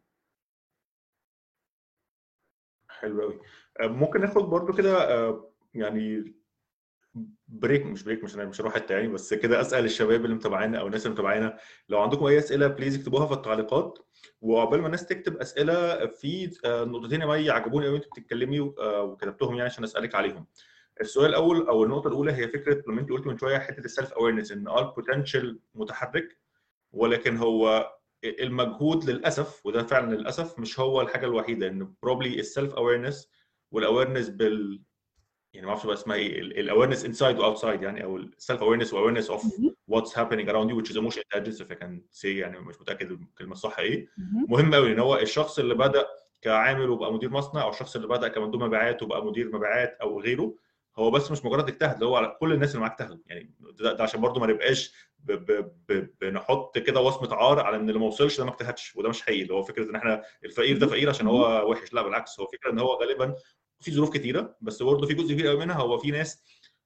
حلو قوي ممكن ناخد برضو كده يعني بريك مش بريك مش مش هروح التاني بس كده اسال الشباب اللي متابعينا او الناس اللي متابعينا لو عندكم اي اسئله بليز اكتبوها في التعليقات وعقبال ما الناس تكتب اسئله في نقطتين يا مي عجبوني قوي انت بتتكلمي وكتبتهم يعني عشان اسالك عليهم السؤال الاول او النقطه الاولى هي فكره لما انت قلت من شويه حته السيلف اويرنس ان اه البوتنشال متحرك ولكن هو المجهود للاسف وده فعلا للاسف مش هو الحاجه الوحيده ان بروبلي السيلف اويرنس والاويرنس بال يعني ما اعرفش بقى اسمها ايه الاويرنس انسايد واوتسايد يعني او السيلف اويرنس واويرنس اوف واتس هابينج اراوند يو which is emotional intelligence if I can say يعني مش متاكد الكلمه الصح ايه مهم قوي ان هو الشخص اللي بدا كعامل وبقى مدير مصنع او الشخص اللي بدا كمندوب مبيعات وبقى مدير مبيعات او غيره هو بس مش مجرد اجتهد اللي هو على كل الناس اللي معاك اجتهدوا يعني ده, ده عشان برضو ما نبقاش ب ب ب بنحط كده وصمه عار على ان اللي ما وصلش ده ما اجتهدش وده مش حقيقي اللي هو فكره ان احنا الفقير ده فقير عشان هو وحش لا بالعكس هو فكره ان هو غالبا في ظروف كتيره بس برضه في جزء كبير قوي منها هو في ناس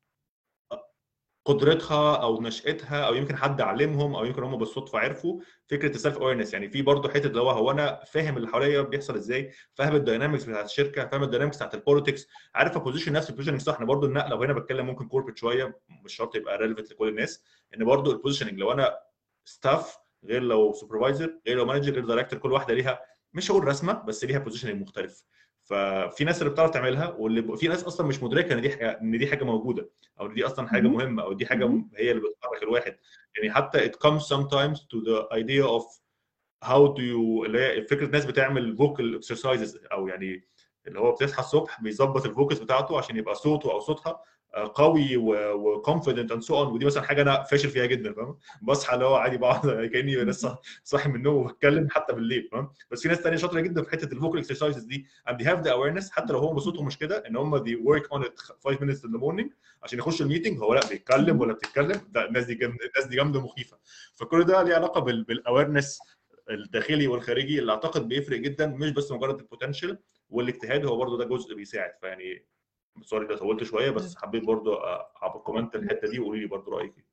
قدرتها او نشاتها او يمكن حد علمهم او يمكن هم بالصدفه عرفوا فكره السيلف اويرنس يعني في برضه حته اللي هو هو انا فاهم اللي حواليا بيحصل ازاي فاهم الداينامكس بتاعت الشركه فاهم الداينامكس بتاعت البوليتكس عارف ابوزيشن نفسي البوزيشننج صح انا برضه النقله وهنا بتكلم ممكن كوربريت شويه مش شرط يبقى ريليفنت لكل الناس ان برضه البوزيشننج لو انا ستاف غير لو سوبرفايزر غير لو مانجر غير دايركتور كل واحده ليها مش هقول رسمه بس ليها بوزيشننج مختلف ففي ناس اللي بتعرف تعملها واللي في ناس اصلا مش مدركه ان دي حاجه ان دي حاجه موجوده او دي اصلا حاجه مهمه او دي حاجه هي اللي بتحرك الواحد يعني حتى it comes sometimes to the idea of how do you اللي هي فكره ناس بتعمل vocal exercises او يعني اللي هو بتصحى الصبح بيظبط الفوكس بتاعته عشان يبقى صوته او صوتها قوي وكونفيدنت اند سو اون ودي مثلا حاجه انا فاشل فيها جدا فاهم بصحى اللي هو عادي بقعد كاني لسه صاحي من النوم وبتكلم حتى بالليل فاهم بس في ناس ثانيه شاطره جدا في حته الفوكال اكسرسايزز دي and they have the awareness حتى لو هم بصوتهم مش كده ان هم they work on it 5 minutes in the morning عشان يخشوا الميتنج هو لا بيتكلم ولا بتتكلم ده الناس دي جامده الناس دي جامده مخيفه فكل ده ليه علاقه بالاويرنس الداخلي والخارجي اللي اعتقد بيفرق جدا مش بس مجرد البوتنشال والاجتهاد هو برضه ده جزء بيساعد فيعني سوري ده طولت شويه بس حبيت برضو اعمل كومنت الحته دي وقولي لي برضو رايك ايه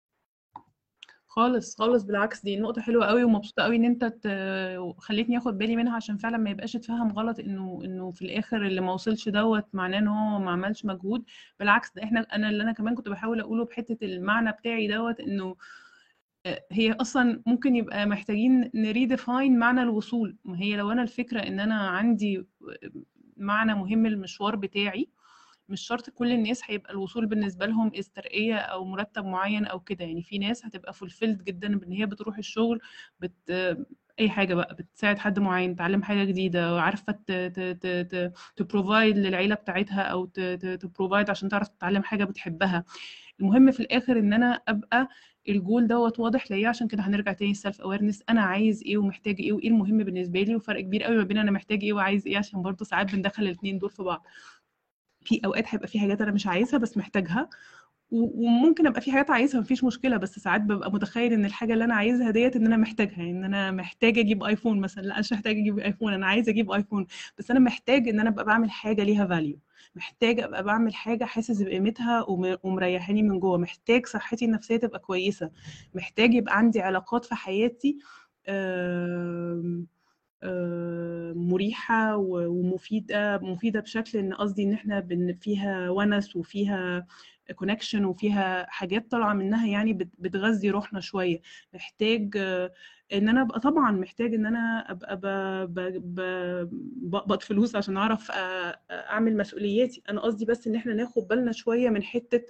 خالص خالص بالعكس دي نقطة حلوة قوي ومبسوطة قوي ان انت ت... خليتني اخد بالي منها عشان فعلا ما يبقاش اتفهم غلط انه انه في الاخر اللي ما وصلش دوت معناه ان هو ما عملش مجهود بالعكس ده احنا انا اللي انا كمان كنت بحاول اقوله بحتة المعنى بتاعي دوت انه هي اصلا ممكن يبقى محتاجين نريديفاين معنى الوصول ما هي لو انا الفكرة ان انا عندي معنى مهم المشوار بتاعي مش شرط كل الناس هيبقى الوصول بالنسبه لهم ترقيه او مرتب معين او كده يعني في ناس هتبقى فولفيلد جدا بان هي بتروح الشغل بت اي حاجه بقى بتساعد حد معين تعلم حاجه جديده عارفه تبروفايد للعيله بتاعتها او تبروفايد عشان تعرف تتعلم حاجه بتحبها المهم في الاخر ان انا ابقى الجول دوت واضح ليا عشان كده هنرجع تاني السيلف اويرنس انا عايز ايه ومحتاج ايه وايه المهم بالنسبه لي وفرق كبير قوي ما بين انا محتاج ايه وعايز ايه عشان برضه ساعات بندخل الاثنين دول في بعض في اوقات هيبقى في حاجات انا مش عايزها بس محتاجها وممكن ابقى في حاجات عايزها مفيش مشكله بس ساعات ببقى متخيل ان الحاجه اللي انا عايزها ديت ان انا محتاجها يعني ان انا محتاجه اجيب ايفون مثلا لا مش محتاجه اجيب ايفون انا عايزه اجيب ايفون بس انا محتاج ان انا ابقى بعمل حاجه ليها فاليو محتاج ابقى بعمل حاجه حاسس بقيمتها ومريحاني من جوه محتاج صحتي النفسيه تبقى كويسه محتاج يبقى عندي علاقات في حياتي مريحه ومفيده مفيده بشكل ان قصدي ان احنا فيها ونس وفيها كونكشن وفيها حاجات طالعه منها يعني بت- بتغذي روحنا شويه محتاج آه، ان انا ابقى طبعا محتاج ان انا ابقى ب- ب- ب- بقبض فلوس عشان اعرف آه، اعمل مسؤولياتي انا قصدي بس ان احنا ناخد بالنا شويه من حته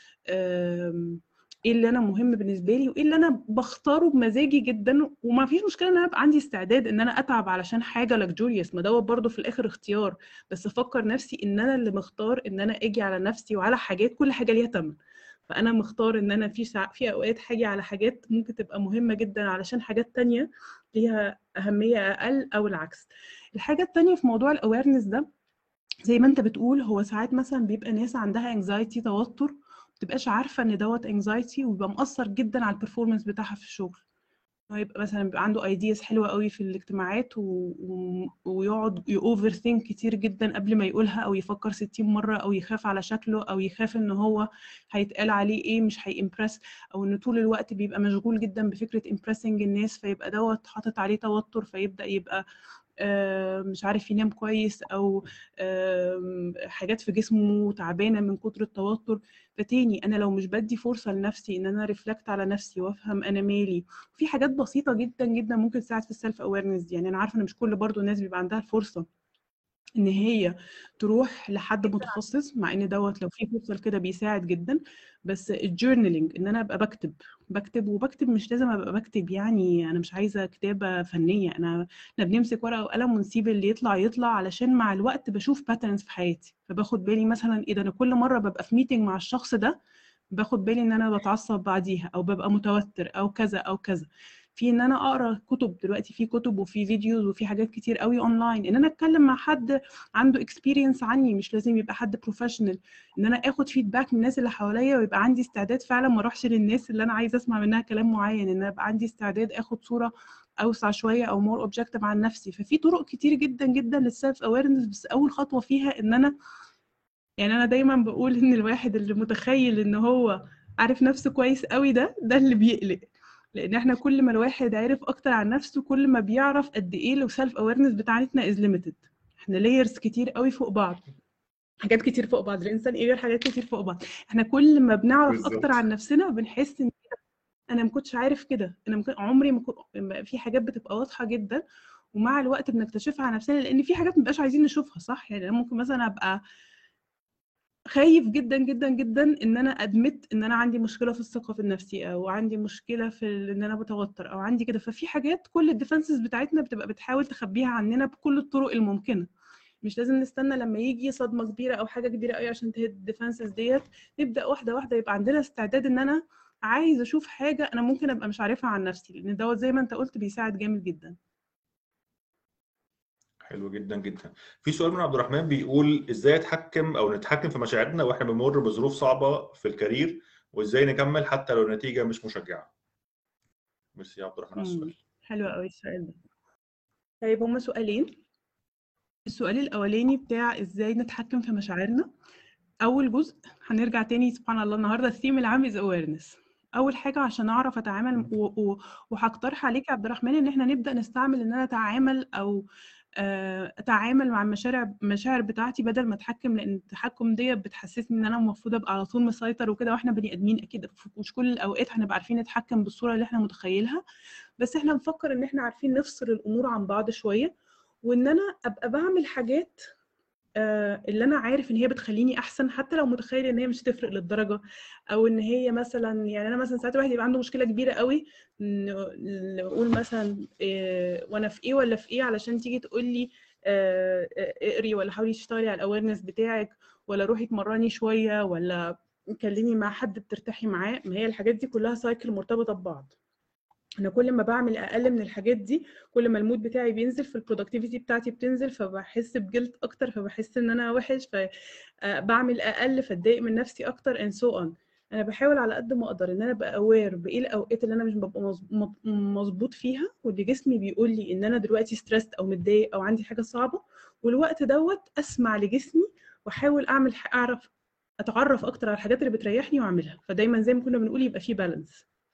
آم، ايه اللي انا مهم بالنسبه لي وايه اللي انا بختاره بمزاجي جدا وما فيش مشكله ان انا ابقى عندي استعداد ان انا اتعب علشان حاجه لكجوريوس ما دوت برضه في الاخر اختيار بس افكر نفسي ان انا اللي مختار ان انا اجي على نفسي وعلى حاجات كل حاجه ليها ثمن فانا مختار ان انا في ساعة في اوقات حاجه على حاجات ممكن تبقى مهمه جدا علشان حاجات تانية ليها اهميه اقل او العكس الحاجه التانية في موضوع الاويرنس ده زي ما انت بتقول هو ساعات مثلا بيبقى ناس عندها انكزايتي توتر متبقاش عارفه ان دوت انكزايتي ويبقى مأثر جدا على البرفورمانس بتاعها في الشغل هو يبقى مثلا بيبقى عنده ايدياز حلوه قوي في الاجتماعات و... و... ويقعد يوفر ثينك كتير جدا قبل ما يقولها او يفكر 60 مره او يخاف على شكله او يخاف ان هو هيتقال عليه ايه مش هيمبرس او انه طول الوقت بيبقى مشغول جدا بفكره امبرسنج الناس فيبقى دوت حاطط عليه توتر فيبدا يبقى آه، مش عارف ينام كويس او آم، حاجات في جسمه تعبانه من كتر التوتر فتاني انا لو مش بدي فرصه لنفسي ان انا ريفلكت على نفسي وافهم انا مالي في حاجات بسيطه جدا جدا ممكن تساعد في السيلف اويرنس دي يعني انا عارفه ان مش كل برضو الناس بيبقى عندها الفرصه ان هي تروح لحد متخصص مع ان دوت لو في فرصه لكده بيساعد جدا بس الجورنالينج ان انا ابقى بكتب بكتب وبكتب مش لازم ابقى بكتب يعني انا مش عايزه كتابه فنيه انا احنا بنمسك ورقه وقلم ونسيب اللي يطلع يطلع علشان مع الوقت بشوف باترنز في حياتي فباخد بالي مثلا ايه ده انا كل مره ببقى في ميتنج مع الشخص ده باخد بالي ان انا بتعصب بعديها او ببقى متوتر او كذا او كذا في ان انا اقرا كتب دلوقتي في كتب وفي فيديوز وفي حاجات كتير قوي اونلاين ان انا اتكلم مع حد عنده اكسبيرينس عني مش لازم يبقى حد بروفيشنال ان انا اخد فيدباك من الناس اللي حواليا ويبقى عندي استعداد فعلا ما اروحش للناس اللي انا عايزه اسمع منها كلام معين ان انا يبقى عندي استعداد اخد صوره اوسع شويه او مور اوبجكتيف عن نفسي ففي طرق كتير جدا جدا للسيلف اويرنس بس اول خطوه فيها ان انا يعني انا دايما بقول ان الواحد اللي متخيل ان هو عارف نفسه كويس قوي ده ده اللي بيقلق لان احنا كل ما الواحد عرف اكتر عن نفسه كل ما بيعرف قد ايه لو سيلف اويرنس بتاعتنا از ليميتد احنا لايرز كتير قوي فوق بعض حاجات كتير فوق بعض الانسان ايه غير حاجات كتير فوق بعض احنا كل ما بنعرف بالظبط. اكتر عن نفسنا بنحس ان انا ما كنتش عارف كده انا ممكن عمري ما كنت في حاجات بتبقى واضحه جدا ومع الوقت بنكتشفها عن نفسنا لان في حاجات ما بنبقاش عايزين نشوفها صح يعني انا ممكن مثلا ابقى خايف جدا جدا جدا ان انا ادمت ان انا عندي مشكله في الثقه في نفسي او عندي مشكله في ال- ان انا بتوتر او عندي كده ففي حاجات كل الديفنسز بتاعتنا بتبقى بتحاول تخبيها عننا بكل الطرق الممكنه مش لازم نستنى لما يجي صدمه كبيره او حاجه كبيره قوي عشان تهد الديفنسز ديت نبدا واحده واحده يبقى عندنا استعداد ان انا عايز اشوف حاجه انا ممكن ابقى مش عارفها عن نفسي لان دوت زي ما انت قلت بيساعد جامد جدا حلو جدا جدا في سؤال من عبد الرحمن بيقول ازاي اتحكم او نتحكم في مشاعرنا واحنا بنمر بظروف صعبه في الكارير وازاي نكمل حتى لو النتيجه مش مشجعه ميرسي يا عبد الرحمن على مم. السؤال حلو قوي السؤال ده طيب هما سؤالين السؤال الاولاني بتاع ازاي نتحكم في مشاعرنا اول جزء هنرجع تاني سبحان الله النهارده الثيم العام از اويرنس اول حاجه عشان اعرف اتعامل و- و- وهقترح عليك يا عبد الرحمن ان احنا نبدا نستعمل ان انا اتعامل او آه، اتعامل مع المشاعر المشاعر بتاعتي بدل ما اتحكم لان التحكم دي بتحسسني ان انا المفروض ابقى على طول مسيطر وكده واحنا بني ادمين اكيد في- مش كل الاوقات هنبقى عارفين نتحكم بالصوره اللي احنا متخيلها بس احنا نفكر ان احنا عارفين نفصل الامور عن بعض شويه وان انا ابقى بعمل حاجات آه، اللي انا عارف ان هي بتخليني احسن حتى لو متخيل ان هي مش هتفرق للدرجه او ان هي مثلا يعني انا مثلا ساعات الواحد يبقى عنده مشكله كبيره قوي ن- نقول مثلا إيه وانا في ايه ولا في ايه علشان تيجي تقول لي آه، آه، اقري ولا حاولي تشتغلي على الاويرنس بتاعك ولا روحي اتمرني شويه ولا كلمي مع حد بترتاحي معاه ما هي الحاجات دي كلها سايكل مرتبطه ببعض انا كل ما بعمل اقل من الحاجات دي كل ما المود بتاعي بينزل فالبرودكتيفيتي بتاعتي بتنزل فبحس بجلد اكتر فبحس ان انا وحش فبعمل اقل فاتضايق من نفسي اكتر and so on انا بحاول على قد ما اقدر ان انا ابقى اوير بايه الاوقات اللي انا مش ببقى مظ- مط- مظبوط فيها واللي جسمي بيقول لي ان انا دلوقتي ستريسد او متضايق او عندي حاجه صعبه والوقت دوت اسمع لجسمي واحاول اعمل ح- اعرف اتعرف اكتر على الحاجات اللي بتريحني واعملها فدايما زي ما كنا بنقول يبقى في بالانس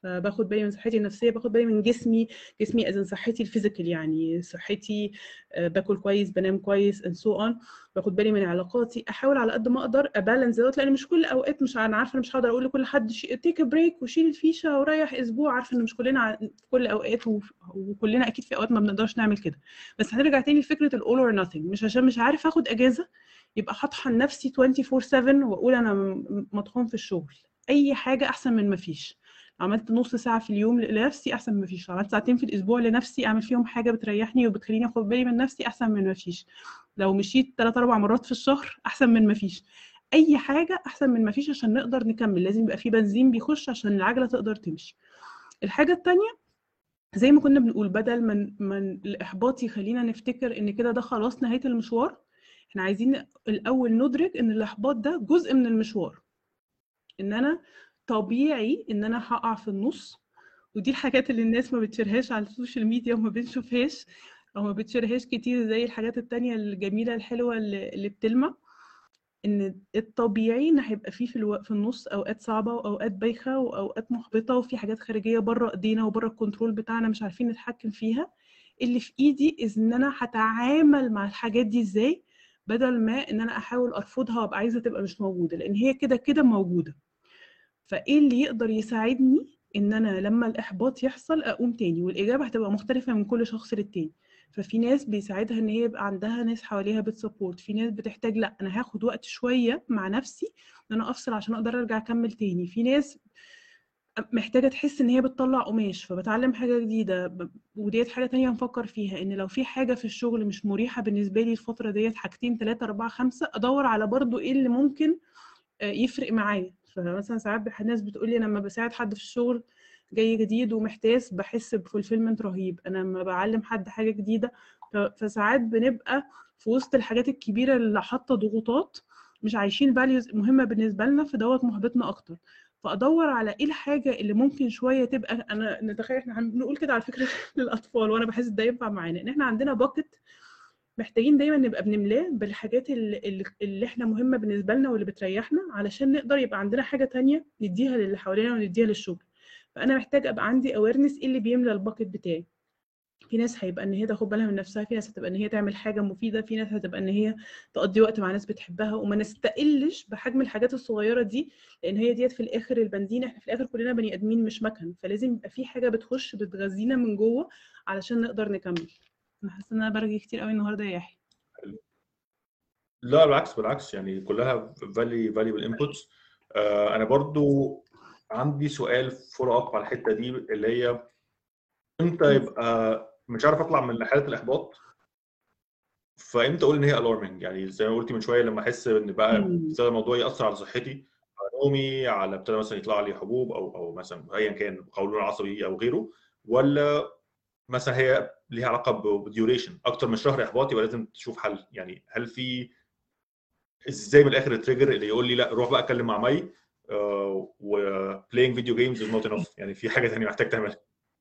فباخد بالي من صحتي النفسيه باخد بالي من جسمي جسمي اذن صحتي الفيزيكال يعني صحتي آه، باكل كويس بنام كويس and so on باخد بالي من علاقاتي احاول على قد ما اقدر ابالانس دوت لان مش كل الاوقات مش انا عارفه انا مش هقدر اقول لكل حد تيك بريك وشيل الفيشه وريح اسبوع عارفه ان مش كلنا ع- في كل الاوقات وف- وكلنا اكيد في اوقات ما بنقدرش نعمل كده بس هنرجع تاني لفكره الاول اور nothing مش عشان مش عارف اخد اجازه يبقى هطحن نفسي 24/7 واقول انا م- مطحون في الشغل اي حاجه احسن من ما فيش عملت نص ساعة في اليوم لنفسي أحسن من مفيش عملت ساعتين في الأسبوع لنفسي أعمل فيهم حاجة بتريحني وبتخليني أخد بالي من نفسي أحسن من مفيش لو مشيت تلات أربع مرات في الشهر أحسن من مفيش أي حاجة أحسن من مفيش عشان نقدر نكمل لازم يبقى في بنزين بيخش عشان العجلة تقدر تمشي الحاجة التانية زي ما كنا بنقول بدل من من الإحباط يخلينا نفتكر إن كده ده خلاص نهاية المشوار احنا عايزين الأول ندرك إن الإحباط ده جزء من المشوار إن أنا طبيعي ان انا هقع في النص ودي الحاجات اللي الناس ما بتشيرهاش على السوشيال ميديا وما بنشوفهاش او ما بتشيرهاش كتير زي الحاجات التانية الجميلة الحلوة اللي اللي بتلمع ان الطبيعي ان هيبقى فيه في الو... في النص اوقات صعبة واوقات بايخة واوقات محبطة وفي حاجات خارجية بره ايدينا وبره الكنترول بتاعنا مش عارفين نتحكم فيها اللي في ايدي إز ان انا هتعامل مع الحاجات دي ازاي بدل ما ان انا احاول ارفضها وابقى عايزة تبقى مش موجودة لان هي كده كده موجودة فايه اللي يقدر يساعدني ان انا لما الاحباط يحصل اقوم تاني والاجابه هتبقى مختلفه من كل شخص للتاني ففي ناس بيساعدها ان هي يبقى عندها ناس حواليها بتسبورت في ناس بتحتاج لا انا هاخد وقت شويه مع نفسي ان انا افصل عشان اقدر ارجع اكمل تاني في ناس محتاجه تحس ان هي بتطلع قماش فبتعلم حاجه جديده ب- وديت حاجه تانية نفكر فيها ان لو في حاجه في الشغل مش مريحه بالنسبه لي الفتره ديت حاجتين ثلاثه اربعه خمسه ادور على برضو ايه اللي ممكن آه، يفرق معايا فمثلا ساعات بح- ناس بتقول لي لما بساعد حد في الشغل جاي جديد ومحتاس بحس بفولفيلمنت رهيب انا لما بعلم حد حاجه جديده ف- فساعات بنبقى في وسط الحاجات الكبيره اللي حاطه ضغوطات مش عايشين فاليوز مهمه بالنسبه لنا فدوت محبطنا اكتر فادور على ايه الحاجه اللي ممكن شويه تبقى انا نتخيل احنا هنقول كده على فكره للاطفال وانا بحس ده ينفع معانا ان احنا عندنا باكت محتاجين دايما نبقى بنملاه بالحاجات اللي, اللي- اللي احنا مهمة بالنسبة لنا واللي بتريحنا علشان نقدر يبقى عندنا حاجة تانية نديها للي حوالينا ونديها للشغل فأنا محتاج أبقى عندي awareness ايه اللي بيملى الباكت بتاعي في ناس هيبقى ان هي تاخد بالها من نفسها في ناس هتبقى ان هي تعمل حاجة مفيدة في ناس هتبقى ان هي تقضي وقت مع ناس بتحبها وما نستقلش بحجم الحاجات الصغيرة دي لان هي ديت في الاخر البنزين احنا في الاخر كلنا بني ادمين مش مكن فلازم يبقى في حاجة بتخش بتغذينا من جوه علشان نقدر نكمل انا حاسة ان انا برغي كتير قوي النهارده يا يحيى لا بالعكس بالعكس يعني كلها فالي فاليبل انبوتس انا برضو عندي سؤال فولو اب على الحته دي اللي هي امتى يبقى مش عارف اطلع من حاله الاحباط فامتى اقول ان هي الارمنج يعني زي ما قلتي من شويه لما احس ان بقى مم. ابتدى الموضوع ياثر على صحتي على نومي على ابتدى مثلا يطلع لي حبوب او او مثلا ايا كان قولون عصبي او غيره ولا مثلا هي ليها علاقه بديوريشن اكتر من شهر احباط يبقى لازم تشوف حل يعني هل في ازاي من الاخر التريجر اللي يقول لي لا روح بقى اتكلم مع مي و playing video games is not enough يعني في حاجه ثانيه محتاج تعملها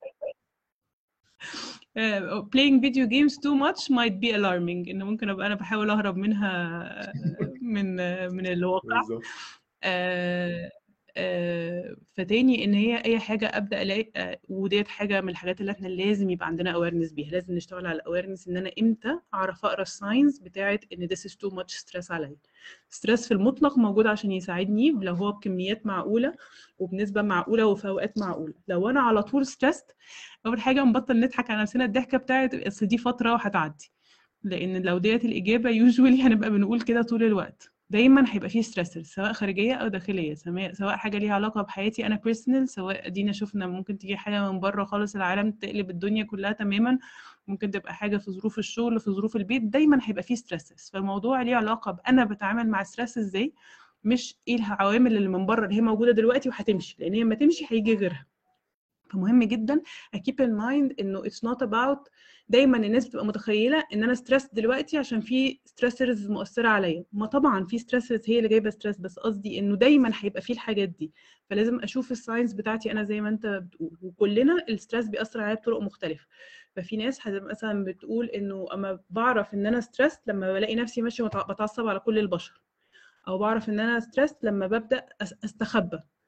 uh, playing video games too much might be alarming ان ممكن ابقى انا بحاول اهرب منها من من الواقع بالظبط آه، آه، فتاني ان هي اي حاجه ابدا الاقي آه، وديت حاجه من الحاجات اللي احنا لازم يبقى عندنا اويرنس بيها لازم نشتغل على الاويرنس ان انا امتى اعرف اقرا الساينز بتاعت ان this is too much stress عليا ستريس في المطلق موجود عشان يساعدني لو هو بكميات معقوله وبنسبه معقوله وفي اوقات معقوله لو انا على طول ستريسد اول حاجه نبطل نضحك على نفسنا الضحكه بتاعت اصل دي فتره وهتعدي لان لو ديت الاجابه يوجوالي هنبقى بنقول كده طول الوقت دايما هيبقى فيه ستريسر سواء خارجيه او داخليه سواء سواء حاجه ليها علاقه بحياتي انا بيرسونال سواء ادينا شفنا ممكن تيجي حاجه من بره خالص العالم تقلب الدنيا كلها تماما ممكن تبقى حاجه في ظروف الشغل في ظروف البيت دايما هيبقى فيه ستريسز فالموضوع ليه علاقه بانا بتعامل مع ستريس ازاي مش ايه العوامل اللي من بره اللي هي موجوده دلوقتي وهتمشي لان هي لما تمشي هيجي غيرها فمهم جدا اكيب ان مايند انه اتس نوت اباوت دايما الناس بتبقى متخيله ان انا ستريس دلوقتي عشان في ستريسرز مؤثره عليا ما طبعا في ستريسرز هي اللي جايبه ستريس بس قصدي انه دايما هيبقى في الحاجات دي فلازم اشوف الساينس بتاعتي انا زي ما انت بتقول وكلنا الستريس بيأثر عليا بطرق مختلفه ففي ناس هتبقى مثلا بتقول انه اما بعرف ان انا ستريس لما بلاقي نفسي ماشيه متع- بتعصب على كل البشر او بعرف ان انا ستريس لما ببدا أس- استخبى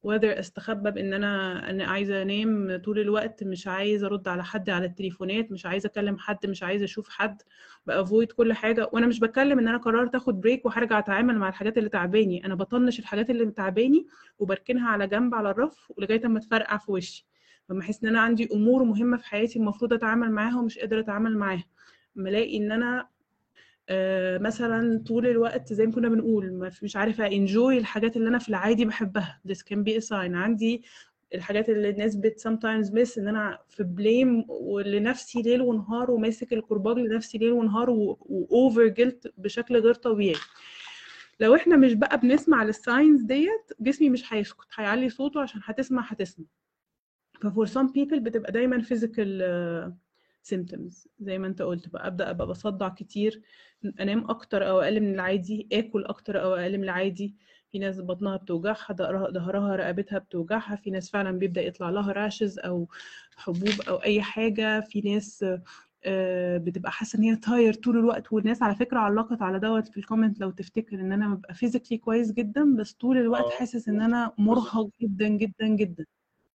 whether استخبى بان انا انا عايزه انام طول الوقت مش عايزه ارد على حد على التليفونات مش عايزه اكلم حد مش عايزه اشوف حد بافويد كل حاجه وانا مش بتكلم ان انا قررت اخد بريك وهرجع اتعامل مع الحاجات اللي تعباني انا بطنش الحاجات اللي تعباني وبركنها على جنب على الرف لغايه اما تفرقع في وشي لما احس ان انا عندي امور مهمه في حياتي المفروض اتعامل معاها ومش قادره اتعامل معاها ملاقي ان انا آه مثلا طول الوقت زي ما كنا بنقول مش عارفه انجوي الحاجات اللي انا في العادي بحبها this can be a sign عندي الحاجات اللي الناس بت sometimes miss ان انا في بليم لنفسي ليل ونهار وماسك الكرباج لنفسي ليل ونهار واوفر جلت بشكل غير طبيعي لو احنا مش بقى بنسمع للساينز ديت جسمي مش هيسكت هيعلي صوته عشان هتسمع هتسمع ففور some people بتبقى دايما physical symptoms زي ما انت قلت بقى ابدا ابقى بصدع كتير انام اكتر او اقل من العادي اكل اكتر او اقل من العادي في ناس بطنها بتوجعها ظهرها رقبتها بتوجعها في ناس فعلا بيبدا يطلع لها راشز او حبوب او اي حاجه في ناس بتبقى حاسه ان هي تاير طول الوقت والناس على فكره علقت على دوت في الكومنت لو تفتكر ان انا ببقى فيزيكلي كويس جدا بس طول الوقت حاسس ان انا مرهق جدا جدا جدا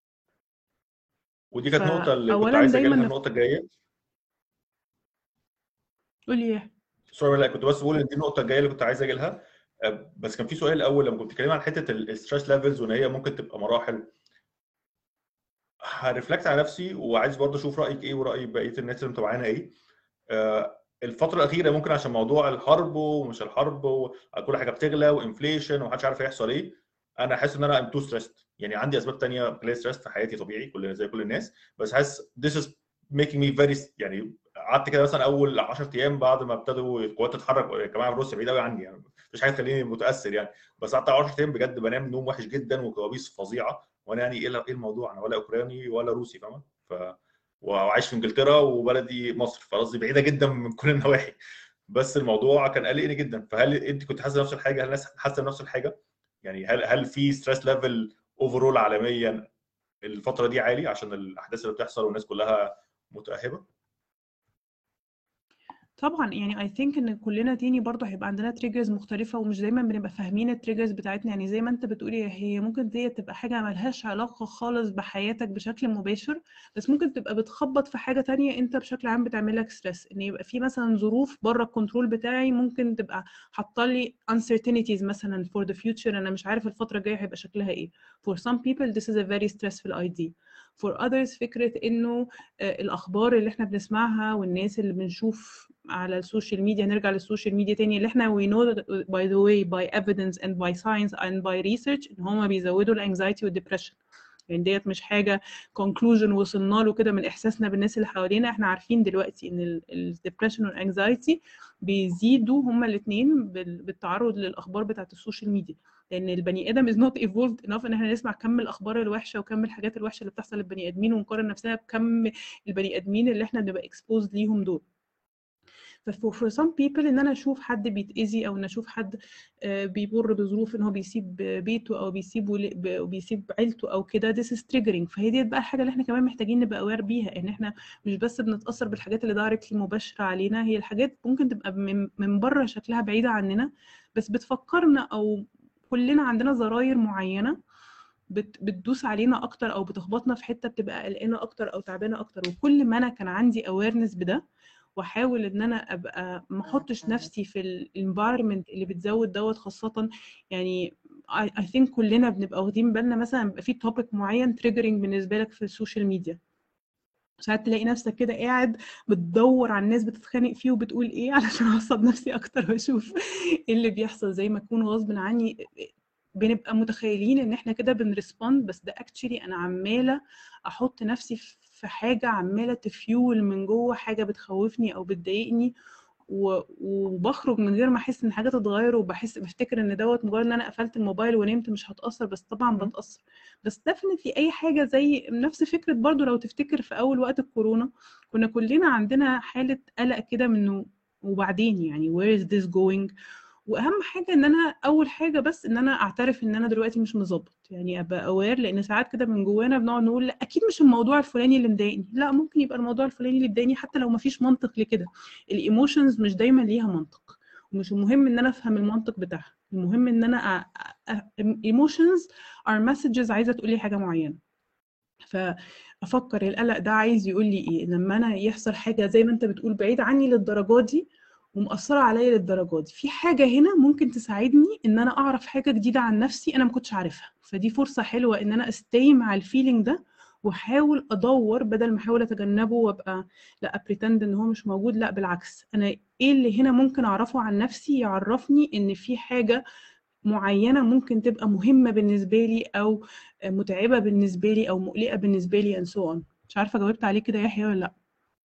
ودي كانت النقطه اللي كنت عايز اجي لها النقطه الجايه قولي ايه سوري لا كنت بس بقول ان دي النقطه الجايه اللي كنت عايز اجي لها بس كان في سؤال الاول لما كنت بتتكلمي عن حته الستريس ليفلز وان هي ممكن تبقى مراحل هرفلكت على نفسي وعايز برضه اشوف رايك ايه وراي بقيه الناس اللي متابعانا ايه الفتره الاخيره ممكن عشان موضوع الحرب ومش الحرب وكل حاجه بتغلى وانفليشن ومحدش عارف هيحصل ايه انا حاسس ان انا ام تو ستريسد يعني عندي اسباب ثانيه بلاي ستريس في حياتي طبيعي كل زي كل الناس بس حاسس this is making me very يعني قعدت كده مثلا اول 10 ايام بعد ما ابتدوا القوات تتحرك يا جماعه روسيا بعيد قوي عني يعني مفيش حاجه تخليني متاثر يعني بس قعدت 10 ايام بجد بنام نوم وحش جدا وكوابيس فظيعه وانا يعني ايه ايه الموضوع انا ولا اوكراني ولا روسي فاهمه ف وعايش في انجلترا وبلدي مصر فقصدي بعيده جدا من كل النواحي بس الموضوع كان قلقني جدا فهل انت كنت حاسه نفس الحاجه هل الناس حاسه نفس الحاجه يعني هل هل في ستريس ليفل اوفرول عالميا الفتره دي عالي عشان الاحداث اللي بتحصل والناس كلها متاهبه طبعا يعني اي ثينك ان كلنا تاني برضه هيبقى عندنا تريجرز مختلفه ومش دايما بنبقى فاهمين التريجرز بتاعتنا يعني زي ما انت بتقولي هي ممكن دي تبقى حاجه ملهاش علاقه خالص بحياتك بشكل مباشر بس ممكن تبقى بتخبط في حاجه تانية انت بشكل عام بتعمل لك ستريس ان يبقى في مثلا ظروف بره الكنترول بتاعي ممكن تبقى حاطه لي uncertainties مثلا for the future انا مش عارف الفتره الجايه هيبقى شكلها ايه for some people this is a very stressful idea for others فكره انه الاخبار اللي احنا بنسمعها والناس اللي بنشوف على السوشيال ميديا نرجع للسوشيال ميديا تاني اللي احنا we know that by the way by evidence and by science and by research ان هما بيزودوا الانكزايتي والدبريشن يعني ديت مش حاجه conclusion وصلنا له كده من احساسنا بالناس اللي حوالينا احنا عارفين دلوقتي ان الدبريشن والانكزايتي بيزيدوا هما الاثنين بالتعرض للاخبار بتاعت السوشيال ميديا لان البني ادم is not evolved enough ان احنا نسمع كم الاخبار الوحشه وكم الحاجات الوحشه اللي بتحصل للبني ادمين ونقارن نفسنا بكم البني ادمين اللي احنا بنبقى exposed ليهم دول ففور some people ان انا اشوف حد بيتاذي او ان اشوف حد بيمر بظروف ان هو بيسيب بيته او بيسيب بيسيب عيلته او كده this is triggering فهي دي بقى الحاجه اللي احنا كمان محتاجين نبقى aware بيها ان احنا مش بس بنتاثر بالحاجات اللي دايركتلي مباشره علينا هي الحاجات ممكن تبقى من, من بره شكلها بعيده عننا بس بتفكرنا او كلنا عندنا زراير معينه بتدوس علينا اكتر او بتخبطنا في حته بتبقى قلقانه اكتر او تعبانه اكتر وكل ما انا كان عندي awareness بده واحاول ان انا ابقى ما احطش نفسي في الانفايرمنت اللي بتزود دوت خاصه يعني اي ثينك كلنا بنبقى واخدين بالنا مثلا بيبقى في توبيك معين تريجرنج بالنسبه لك في السوشيال ميديا ساعات تلاقي نفسك كده قاعد بتدور على الناس بتتخانق فيه وبتقول ايه علشان اعصب نفسي اكتر واشوف ايه اللي بيحصل زي ما اكون غصب عني بنبقى متخيلين ان احنا كده بنريسبوند بس ده اكشلي انا عماله احط نفسي في حاجه عماله تفيول من جوه حاجه بتخوفني او بتضايقني وبخرج من غير ما احس ان حاجه تتغير وبحس بفتكر ان دوت مجرد ان انا قفلت الموبايل ونمت مش هتاثر بس طبعا بتاثر بس ديفنتلي اي حاجه زي نفس فكره برضو لو تفتكر في اول وقت الكورونا كنا كلنا عندنا حاله قلق كده منه وبعدين يعني where is this going واهم حاجه ان انا اول حاجه بس ان انا اعترف ان انا دلوقتي مش مظبط يعني ابقى اوير لان ساعات كده من جوانا بنقعد نقول لا اكيد مش الموضوع الفلاني اللي مضايقني لا ممكن يبقى الموضوع الفلاني اللي مضايقني حتى لو ما فيش منطق لكده الايموشنز مش دايما ليها منطق ومش المهم ان انا افهم المنطق بتاعها المهم ان انا ايموشنز ار مسجز عايزه تقول لي حاجه معينه فافكر القلق ده عايز يقول لي ايه لما انا يحصل حاجه زي ما انت بتقول بعيد عني للدرجه دي ومأثرة عليا للدرجة دي في حاجة هنا ممكن تساعدني إن أنا أعرف حاجة جديدة عن نفسي أنا ما كنتش عارفها فدي فرصة حلوة إن أنا أستي مع الفيلينج ده واحاول ادور بدل ما احاول اتجنبه وابقى لا بريتند ان هو مش موجود لا بالعكس انا ايه اللي هنا ممكن اعرفه عن نفسي يعرفني ان في حاجه معينه ممكن تبقى مهمه بالنسبه لي او متعبه بالنسبه لي او مقلقه بالنسبه لي and so on مش عارفه جاوبت عليه كده يحيى ولا لا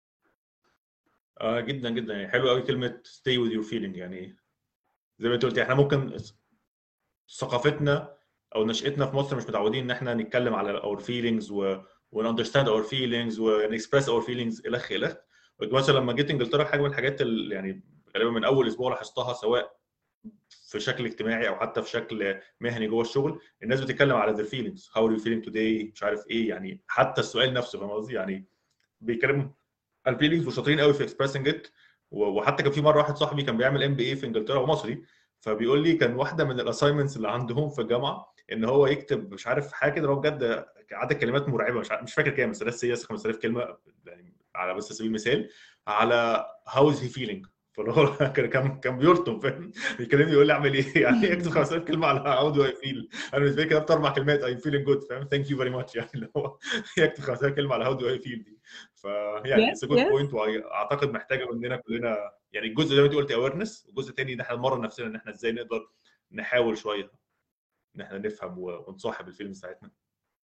آه جدا جدا يعني حلو قوي كلمه stay with your feeling يعني زي ما انت قلت احنا ممكن ثقافتنا او نشأتنا في مصر مش متعودين ان احنا نتكلم على our feelings و ونunderstand our feelings ونexpress our feelings الخ الخ مثلا لما جيت انجلترا حاجه من الحاجات اللي يعني غالبا من اول اسبوع لاحظتها سواء في شكل اجتماعي او حتى في شكل مهني جوه الشغل الناس بتتكلم على their feelings how are you feeling today مش عارف ايه يعني حتى السؤال نفسه فاهم قصدي يعني بيتكلموا على الفيلينجز وشاطرين قوي في expressing it وحتى كان في مره واحد صاحبي كان بيعمل ام بي اي في انجلترا ومصري فبيقول لي كان واحده من الاساينمنتس اللي عندهم في الجامعه ان هو يكتب مش عارف حاجه كده هو بجد عدد كلمات مرعبه مش مش فاكر كام بس بس هي 5000 كلمه يعني على بس سبيل المثال على هاو از هي فيلينج فاللي هو كان كان بيرطم فاهم بيكلمني يقول لي اعمل ايه يعني اكتب 5000 كلمه على هاو دو اي فيل انا بالنسبه لي كتبت اربع كلمات اي فيلينج جود فاهم ثانك يو فيري ماتش يعني اللي هو يكتب 5000 كلمه على هاو دو اي فيل دي فيعني اتس جود بوينت واعتقد محتاجه مننا كلنا يعني الجزء زي ما انت قلت اويرنس والجزء الثاني ان احنا نمرن نفسنا ان احنا ازاي نقدر نحاول شويه ان احنا نفهم ونصاحب الفيلم بتاعتنا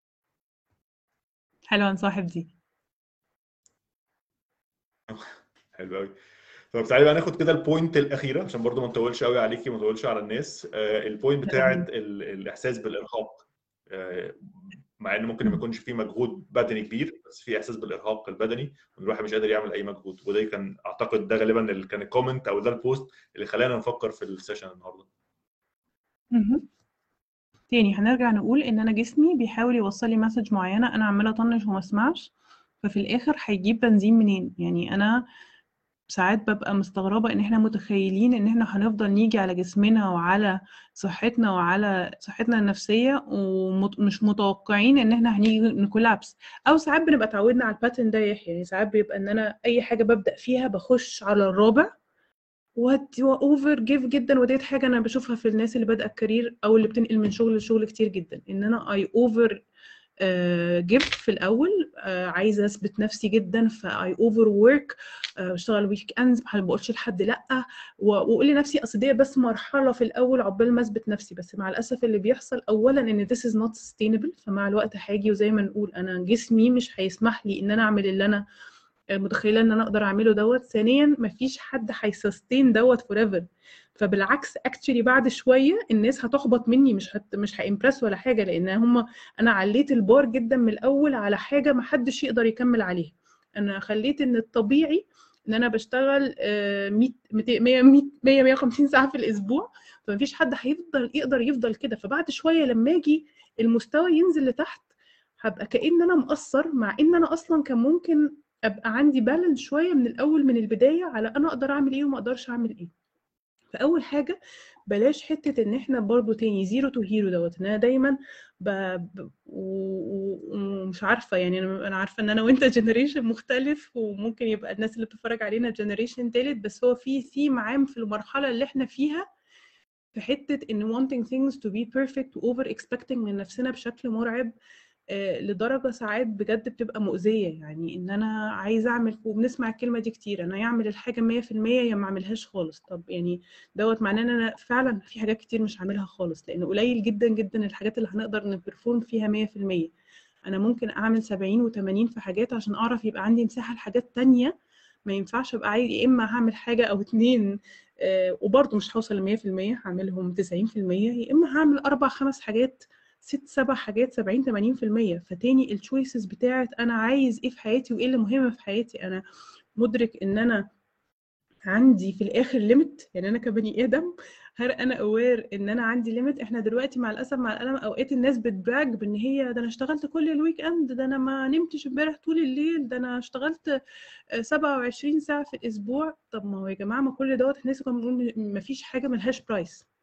حلوه نصاحب دي حلو قوي طب تعالي بقى ناخد كده البوينت الاخيره عشان برضو ما نطولش قوي عليكي وما نطولش على الناس آه البوينت بتاعت الاحساس بالارهاق آه مع ان ممكن ما يكونش فيه مجهود بدني كبير بس في احساس بالارهاق البدني وان الواحد مش قادر يعمل اي مجهود وده كان اعتقد ده غالبا اللي كان الكومنت او ده البوست اللي خلانا نفكر في السيشن النهارده تاني هنرجع نقول ان انا جسمي بيحاول يوصل لي مسج معينه انا عماله اطنش وما اسمعش ففي الاخر هيجيب بنزين منين يعني انا ساعات ببقى مستغربة إن إحنا متخيلين إن إحنا هنفضل نيجي على جسمنا وعلى صحتنا وعلى صحتنا النفسية ومش متوقعين إن إحنا هنيجي نكولابس أو ساعات بنبقى اتعودنا على الباترن ده يحيى يعني ساعات بيبقى إن أنا أي حاجة ببدأ فيها بخش على الرابع واوفر جيف جدا وديت حاجه انا بشوفها في الناس اللي بادئه الكارير او اللي بتنقل من شغل لشغل كتير جدا ان انا اي اوفر جيف في الاول uh, عايزه اثبت نفسي جدا فاي اوفر ورك بشتغل ويك اندز ما بقولش لحد لا واقول لنفسي اصل دي بس مرحله في الاول عقبال ما اثبت نفسي بس مع الاسف اللي بيحصل اولا ان this is not sustainable فمع الوقت هاجي وزي ما نقول انا جسمي مش هيسمح لي ان انا اعمل اللي انا متخيله ان انا اقدر اعمله دوت ثانيا مفيش حد هيسستين دوت فور ايفر فبالعكس اكشلي بعد شويه الناس هتحبط مني مش هت مش هامبرس ولا حاجه لان هم انا عليت البار جدا من الاول على حاجه ما حدش يقدر يكمل عليها انا خليت ان الطبيعي ان انا بشتغل 100 100 100 150 ساعه في الاسبوع فمفيش حد هيفضل يقدر يفضل كده فبعد شويه لما اجي المستوى ينزل لتحت هبقى كأن انا مقصر مع ان انا اصلا كان ممكن ابقى عندي بالانس شويه من الاول من البدايه على انا اقدر اعمل ايه وما اقدرش اعمل ايه فاول حاجه بلاش حته ان احنا برضو تاني زيرو تو هيرو دوت ان انا دايما ب... ب... ومش عارفه يعني انا عارفه ان انا وانت جنريشن مختلف وممكن يبقى الناس اللي بتتفرج علينا جنريشن تالت بس هو في ثيم عام في المرحله اللي احنا فيها في حته ان wanting things to be perfect و over expecting من نفسنا بشكل مرعب لدرجة ساعات بجد بتبقى مؤذية يعني إن أنا عايزة أعمل وبنسمع الكلمة دي كتير أنا يعمل الحاجة مية في المية يا ما أعملهاش خالص طب يعني دوت معناه إن أنا فعلا في حاجات كتير مش هعملها خالص لأن قليل جدا جدا الحاجات اللي هنقدر نبرفورم فيها مية في المية أنا ممكن أعمل سبعين وتمانين في حاجات عشان أعرف يبقى عندي مساحة لحاجات تانية ما ينفعش أبقى عايز يا إما هعمل حاجة أو اتنين آه وبرضه مش هوصل لمية في المية هعملهم تسعين في المية يا إما هعمل أربع خمس حاجات ست سبع حاجات سبعين تمانين في المية فتاني التشويسز بتاعت أنا عايز إيه في حياتي وإيه اللي مهم في حياتي أنا مدرك إن أنا عندي في الآخر ليميت يعني أنا كبني آدم هل أنا أوير إن أنا عندي ليميت إحنا دلوقتي مع الأسف مع الألم أوقات الناس بتبراج بإن هي ده أنا اشتغلت كل الويك إند ده أنا ما نمتش امبارح طول الليل ده أنا اشتغلت سبعة وعشرين ساعة في الأسبوع طب ما هو يا جماعة ما كل دوت احنا لسه كنا بنقول مفيش حاجة ملهاش برايس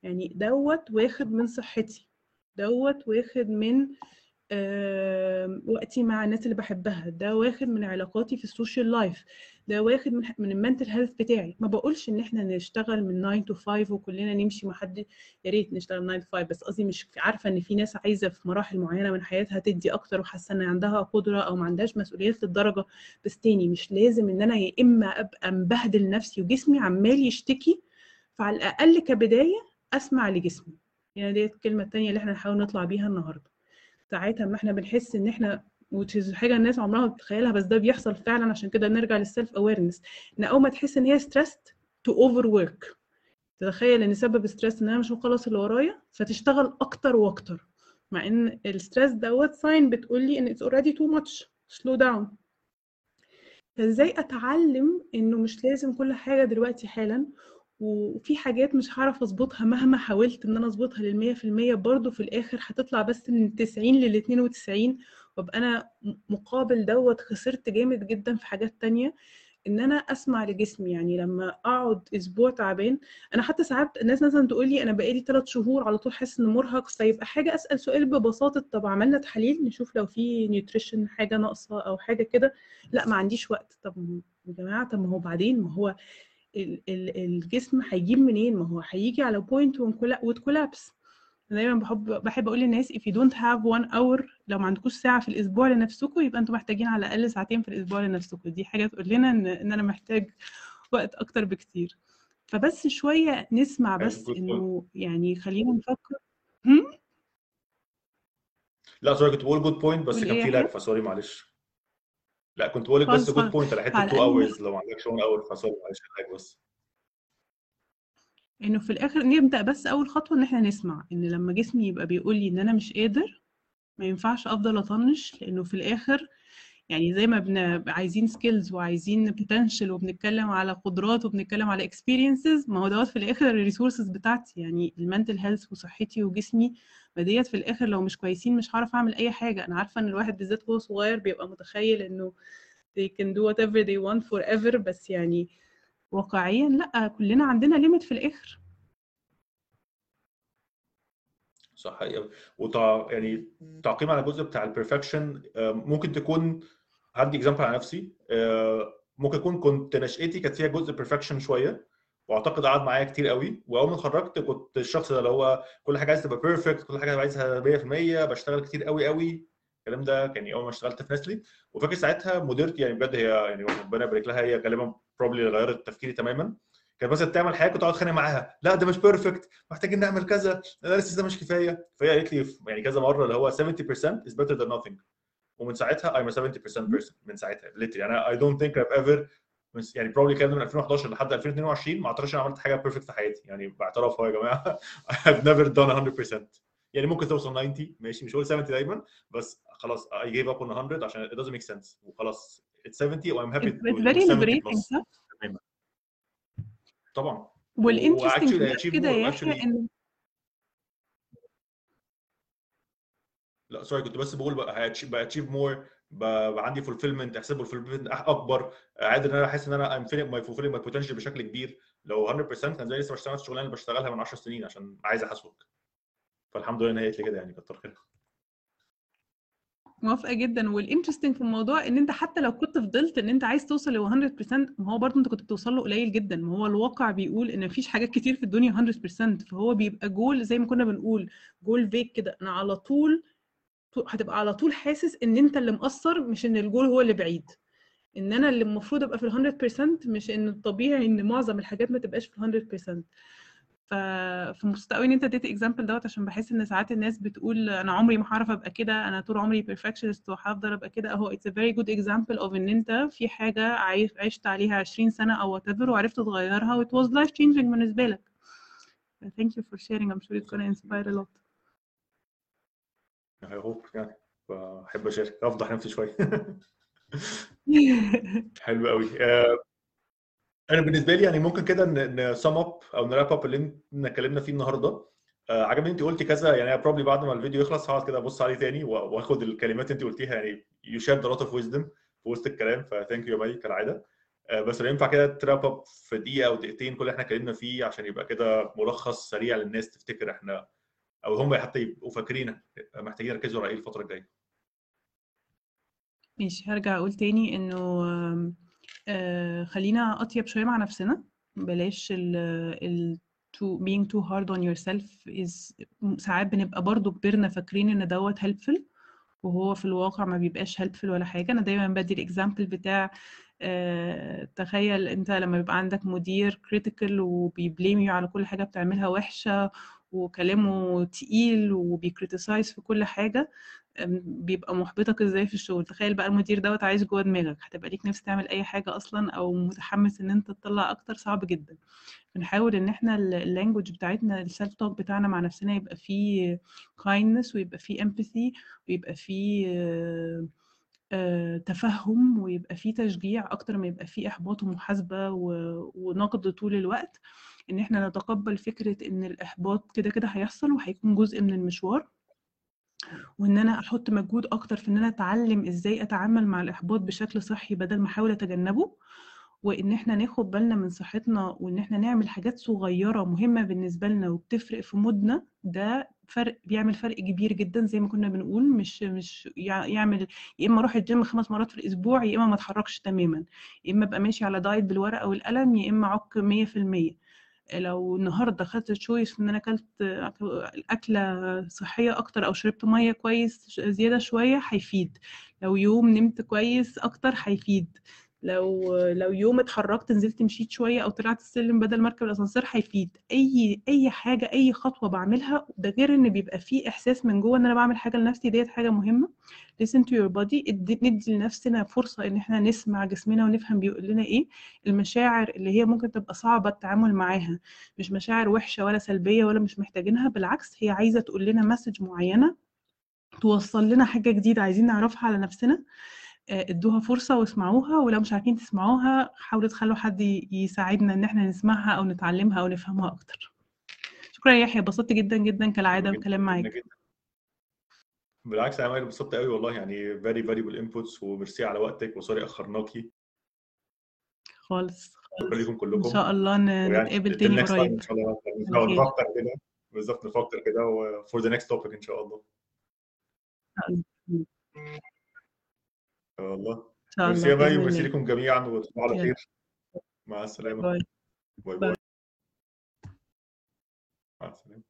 يعني دوت واخد من صحتي دوت واخد من آه، وقتي مع الناس اللي بحبها ده واخد من علاقاتي في السوشيال لايف ده واخد من من المنتل هيلث بتاعي ما بقولش ان احنا نشتغل من 9 to 5 وكلنا نمشي ما حد يا ريت نشتغل 9 to 5 بس قصدي مش عارفه ان في ناس عايزه في مراحل معينه من حياتها تدي اكتر وحاسه ان عندها قدره او ما عندهاش مسؤوليات للدرجه بس تاني مش لازم ان انا يا اما ابقى مبهدل نفسي وجسمي عمال يشتكي فعلى الاقل كبدايه اسمع لجسمي يعني دي الكلمه التانيه اللي احنا نحاول نطلع بيها النهارده ساعتها ما احنا بنحس ان احنا which حاجه الناس عمرها ما بتتخيلها بس ده بيحصل فعلا عشان كده نرجع للسيلف اويرنس ان اول ما تحس ان هي ستريسد تو اوفر ورك تتخيل ان سبب ستريس ان انا مش مخلص اللي ورايا فتشتغل اكتر واكتر مع ان الستريس دوت ساين بتقول لي ان اتس اوريدي تو ماتش سلو داون فازاي اتعلم انه مش لازم كل حاجه دلوقتي حالا وفي حاجات مش هعرف اظبطها مهما حاولت ان انا اظبطها للمية في المية برضه في الاخر هتطلع بس من التسعين للاتنين وتسعين وابقى انا مقابل دوت خسرت جامد جدا في حاجات تانية ان انا اسمع لجسمي يعني لما اقعد اسبوع تعبان انا حتى ساعات الناس مثلا تقول لي انا بقالي ثلاث شهور على طول حاسس ان مرهق فيبقى حاجه اسال سؤال ببساطه طب عملنا تحاليل نشوف لو في نيوتريشن حاجه ناقصه او حاجه كده لا ما عنديش وقت طب يا جماعه طب ما هو بعدين ما هو ال ال الجسم هيجيب منين ما هو هيجي على بوينت وتكولابس دايما بحب بحب اقول للناس if you don't have one hour لو ما عندكوش ساعه في الاسبوع لنفسكم يبقى انتوا محتاجين على الاقل ساعتين في الاسبوع لنفسكم دي حاجه تقول لنا ان ان انا محتاج وقت اكتر بكتير فبس شويه نسمع بس انه يعني خلينا نفكر هم؟ لا سوري كنت بقول جود بوينت بس قول كان ايه في يا لاج حبيبي فسوري معلش لا كنت بقول لك بس خالص جود خالص بوينت على حته فعلى 2 الاقل اورز لو ما عندكش 1 اور فسوري معلش اللاج بس انه في الاخر نبدا بس اول خطوه ان احنا نسمع ان لما جسمي يبقى بيقول لي ان انا مش قادر ما ينفعش افضل اطنش لانه في الاخر يعني زي ما بن... عايزين سكيلز وعايزين بوتنشال وبنتكلم على قدرات وبنتكلم على اكسبيرينسز ما هو دوت في الاخر الريسورسز بتاعتي يعني المنتل هيلث وصحتي وجسمي ما ديت في الاخر لو مش كويسين مش هعرف اعمل اي حاجه انا عارفه ان الواحد بالذات وهو صغير بيبقى متخيل انه they can do whatever they want forever بس يعني واقعيا لا كلنا عندنا ليميت في الاخر صح حقيقة. وتع... يعني تعقيب على الجزء بتاع البرفكشن ممكن تكون هدي اكزامبل على نفسي آه، ممكن اكون كنت نشأتي كانت فيها جزء بيرفكشن شويه واعتقد قعد معايا كتير قوي واول ما اتخرجت كنت الشخص ده اللي هو كل حاجه عايز تبقى بيرفكت كل حاجه عايزها 100% بشتغل كتير قوي قوي الكلام ده كان اول ما اشتغلت في نسلي وفاكر ساعتها مديرتي يعني بجد هي يعني ربنا يبارك لها هي غالبا بروبلي غيرت تفكيري تماما كانت مثلا تعمل حاجه كنت اقعد اتخانق معاها لا ده مش بيرفكت محتاجين نعمل كذا الاناليسيس ده مش كفايه فهي قالت لي يعني كذا مره اللي هو 70% is better than nothing ومن ساعتها I'm a 70% person من ساعتها literally يعني I don't think I've ever يعني probably كان من 2011 لحد 2022 ما اعتقدش انا عملت حاجه بيرفكت في حياتي يعني باعتراف هو يا جماعه I've never done 100% يعني ممكن توصل 90 ماشي مش هقول 70 دايما بس خلاص I gave up on 100 عشان it doesn't make sense وخلاص it's 70 و I'm happy it's, it's with very 70 liberating plus صح تماما طبعا والانترستنج في واكشلي ده achieve كده more يا يحيى actually انه لا سوري كنت بس بقول بقى اتشيف مور بقى عندي فولفيلمنت احسبه الفولفيلمنت اكبر قادر ان انا احس ان انا ام فيلينج ماي فولفيلينج ماي بوتنشال بشكل كبير لو 100% كان زي لسه بشتغل الشغلانه اللي بشتغلها من 10 سنين عشان عايز احاسبك فالحمد لله ان هي قالت لي كده يعني كتر خيرها موافقه جدا والانترستنج في الموضوع ان انت حتى لو كنت فضلت ان انت عايز توصل ل 100% ما هو برضه انت كنت بتوصل له قليل جدا ما هو الواقع بيقول ان مفيش حاجات كتير في الدنيا 100% فهو بيبقى جول زي ما كنا بنقول جول فيك كده انا على طول هتبقى على طول حاسس ان انت اللي مقصر مش ان الجول هو اللي بعيد ان انا اللي المفروض ابقى في ال 100% مش ان الطبيعي ان معظم الحاجات ما تبقاش في ال 100% ف... فمبسوطه قوي ان انت اديت اكزامبل دوت عشان بحس ان ساعات الناس بتقول انا عمري ما هعرف ابقى كده انا طول عمري بيرفكشنست وهفضل ابقى كده اهو اتس ا فيري جود اكزامبل اوف ان انت في حاجه عايش عشت عليها 20 سنه او وات ايفر وعرفت تغيرها وات واز لايف changing بالنسبه لك thank you for sharing I'm sure it's gonna inspire a lot I hope يعني بحب اشارك افضح نفسي شويه حلو قوي آه، انا بالنسبه لي يعني ممكن كده نسم اب او نراب اب اللي احنا اتكلمنا فيه النهارده آه، عجبني انت قلتي كذا يعني بروبلي بعد ما الفيديو يخلص هقعد كده ابص عليه تاني و- واخد الكلمات انت قلتيها يعني يو شيرد لوت اوف ويزدم في وسط الكلام فثانك يو يا مي كالعاده آه، بس لو ينفع كده تراب اب في دقيقه او دقيقتين كل اللي احنا اتكلمنا فيه عشان يبقى كده ملخص سريع للناس تفتكر احنا او هم حتى يبقوا فاكرين محتاجين يركزوا على ايه الفتره الجايه ماشي هرجع اقول تاني انه آم، آه خلينا اطيب شويه مع نفسنا بلاش ال ال to being too hard on yourself is ساعات بنبقى برضو كبرنا فاكرين ان دوت helpful وهو في الواقع ما بيبقاش helpful ولا حاجه انا دايما بدي الاكزامبل بتاع آه تخيل انت لما بيبقى عندك مدير critical وبيبليم يو على كل حاجه بتعملها وحشه وكلامه تقيل وبيكريتيسايز في كل حاجه أم، بيبقى محبطك ازاي في الشغل تخيل بقى المدير دوت عايش جوه دماغك هتبقى ليك نفس تعمل اي حاجه اصلا او متحمس ان انت تطلع اكتر صعب جدا بنحاول ان احنا اللانجوج بتاعتنا السيلف توك بتاعنا مع نفسنا يبقى فيه kindness ويبقى فيه empathy ويبقى فيه آه، آه، تفهم ويبقى فيه تشجيع اكتر ما يبقى فيه احباط ومحاسبه و- ونقد طول الوقت ان احنا نتقبل فكره ان الاحباط كده كده هيحصل وهيكون جزء من المشوار وان انا احط مجهود اكتر في ان انا اتعلم ازاي اتعامل مع الاحباط بشكل صحي بدل ما احاول اتجنبه وان احنا ناخد بالنا من صحتنا وان احنا نعمل حاجات صغيره مهمه بالنسبه لنا وبتفرق في مودنا ده فرق بيعمل فرق كبير جدا زي ما كنا بنقول مش مش يع- يعمل يا اما اروح الجيم خمس مرات في الاسبوع يا اما ما اتحركش تماما يا اما ابقى ماشي على دايت بالورقه والقلم يا اما عك 100% لو النهارده خدت تشويس ان انا اكلت اكله صحيه اكتر او شربت ميه كويس زياده شويه هيفيد لو يوم نمت كويس اكتر هيفيد لو لو يوم اتحركت نزلت مشيت شويه او طلعت السلم بدل ما اركب الاسانسير هيفيد اي اي حاجه اي خطوه بعملها ده غير ان بيبقى فيه احساس من جوه ان انا بعمل حاجه لنفسي ديت حاجه مهمه listen to your body ادي- ندي لنفسنا فرصه ان احنا نسمع جسمنا ونفهم بيقول لنا ايه المشاعر اللي هي ممكن تبقى صعبه التعامل معاها مش مشاعر وحشه ولا سلبيه ولا مش محتاجينها بالعكس هي عايزه تقول لنا مسج معينه توصل لنا حاجه جديده عايزين نعرفها على نفسنا آه، ادوها فرصه واسمعوها ولو مش عارفين تسمعوها حاولوا تخلوا حد ي- يساعدنا ان احنا نسمعها او نتعلمها او نفهمها اكتر شكرا يا يحيى اتبسطت جدا جدا كالعاده جدا بالكلام جدا معاك جدا بالعكس انا انبسطت قوي والله يعني فيري فاليبل انبوتس وميرسي على وقتك وسوري اخرناكي خالص شكرا لكم ان كلكم شاء الله ن- ويعني نتقابل till تاني next time قريب ان شاء الله على خير نفكر كده بالظبط نفكر كده فور ذا نيكست توبيك ان شاء الله ان ان شاء الله شاء ميرسي الله يا مي باذن وميرسي الله لكم جميعا وتصبحوا على يلا خير مع السلامه باي باي باي باي مع السلامه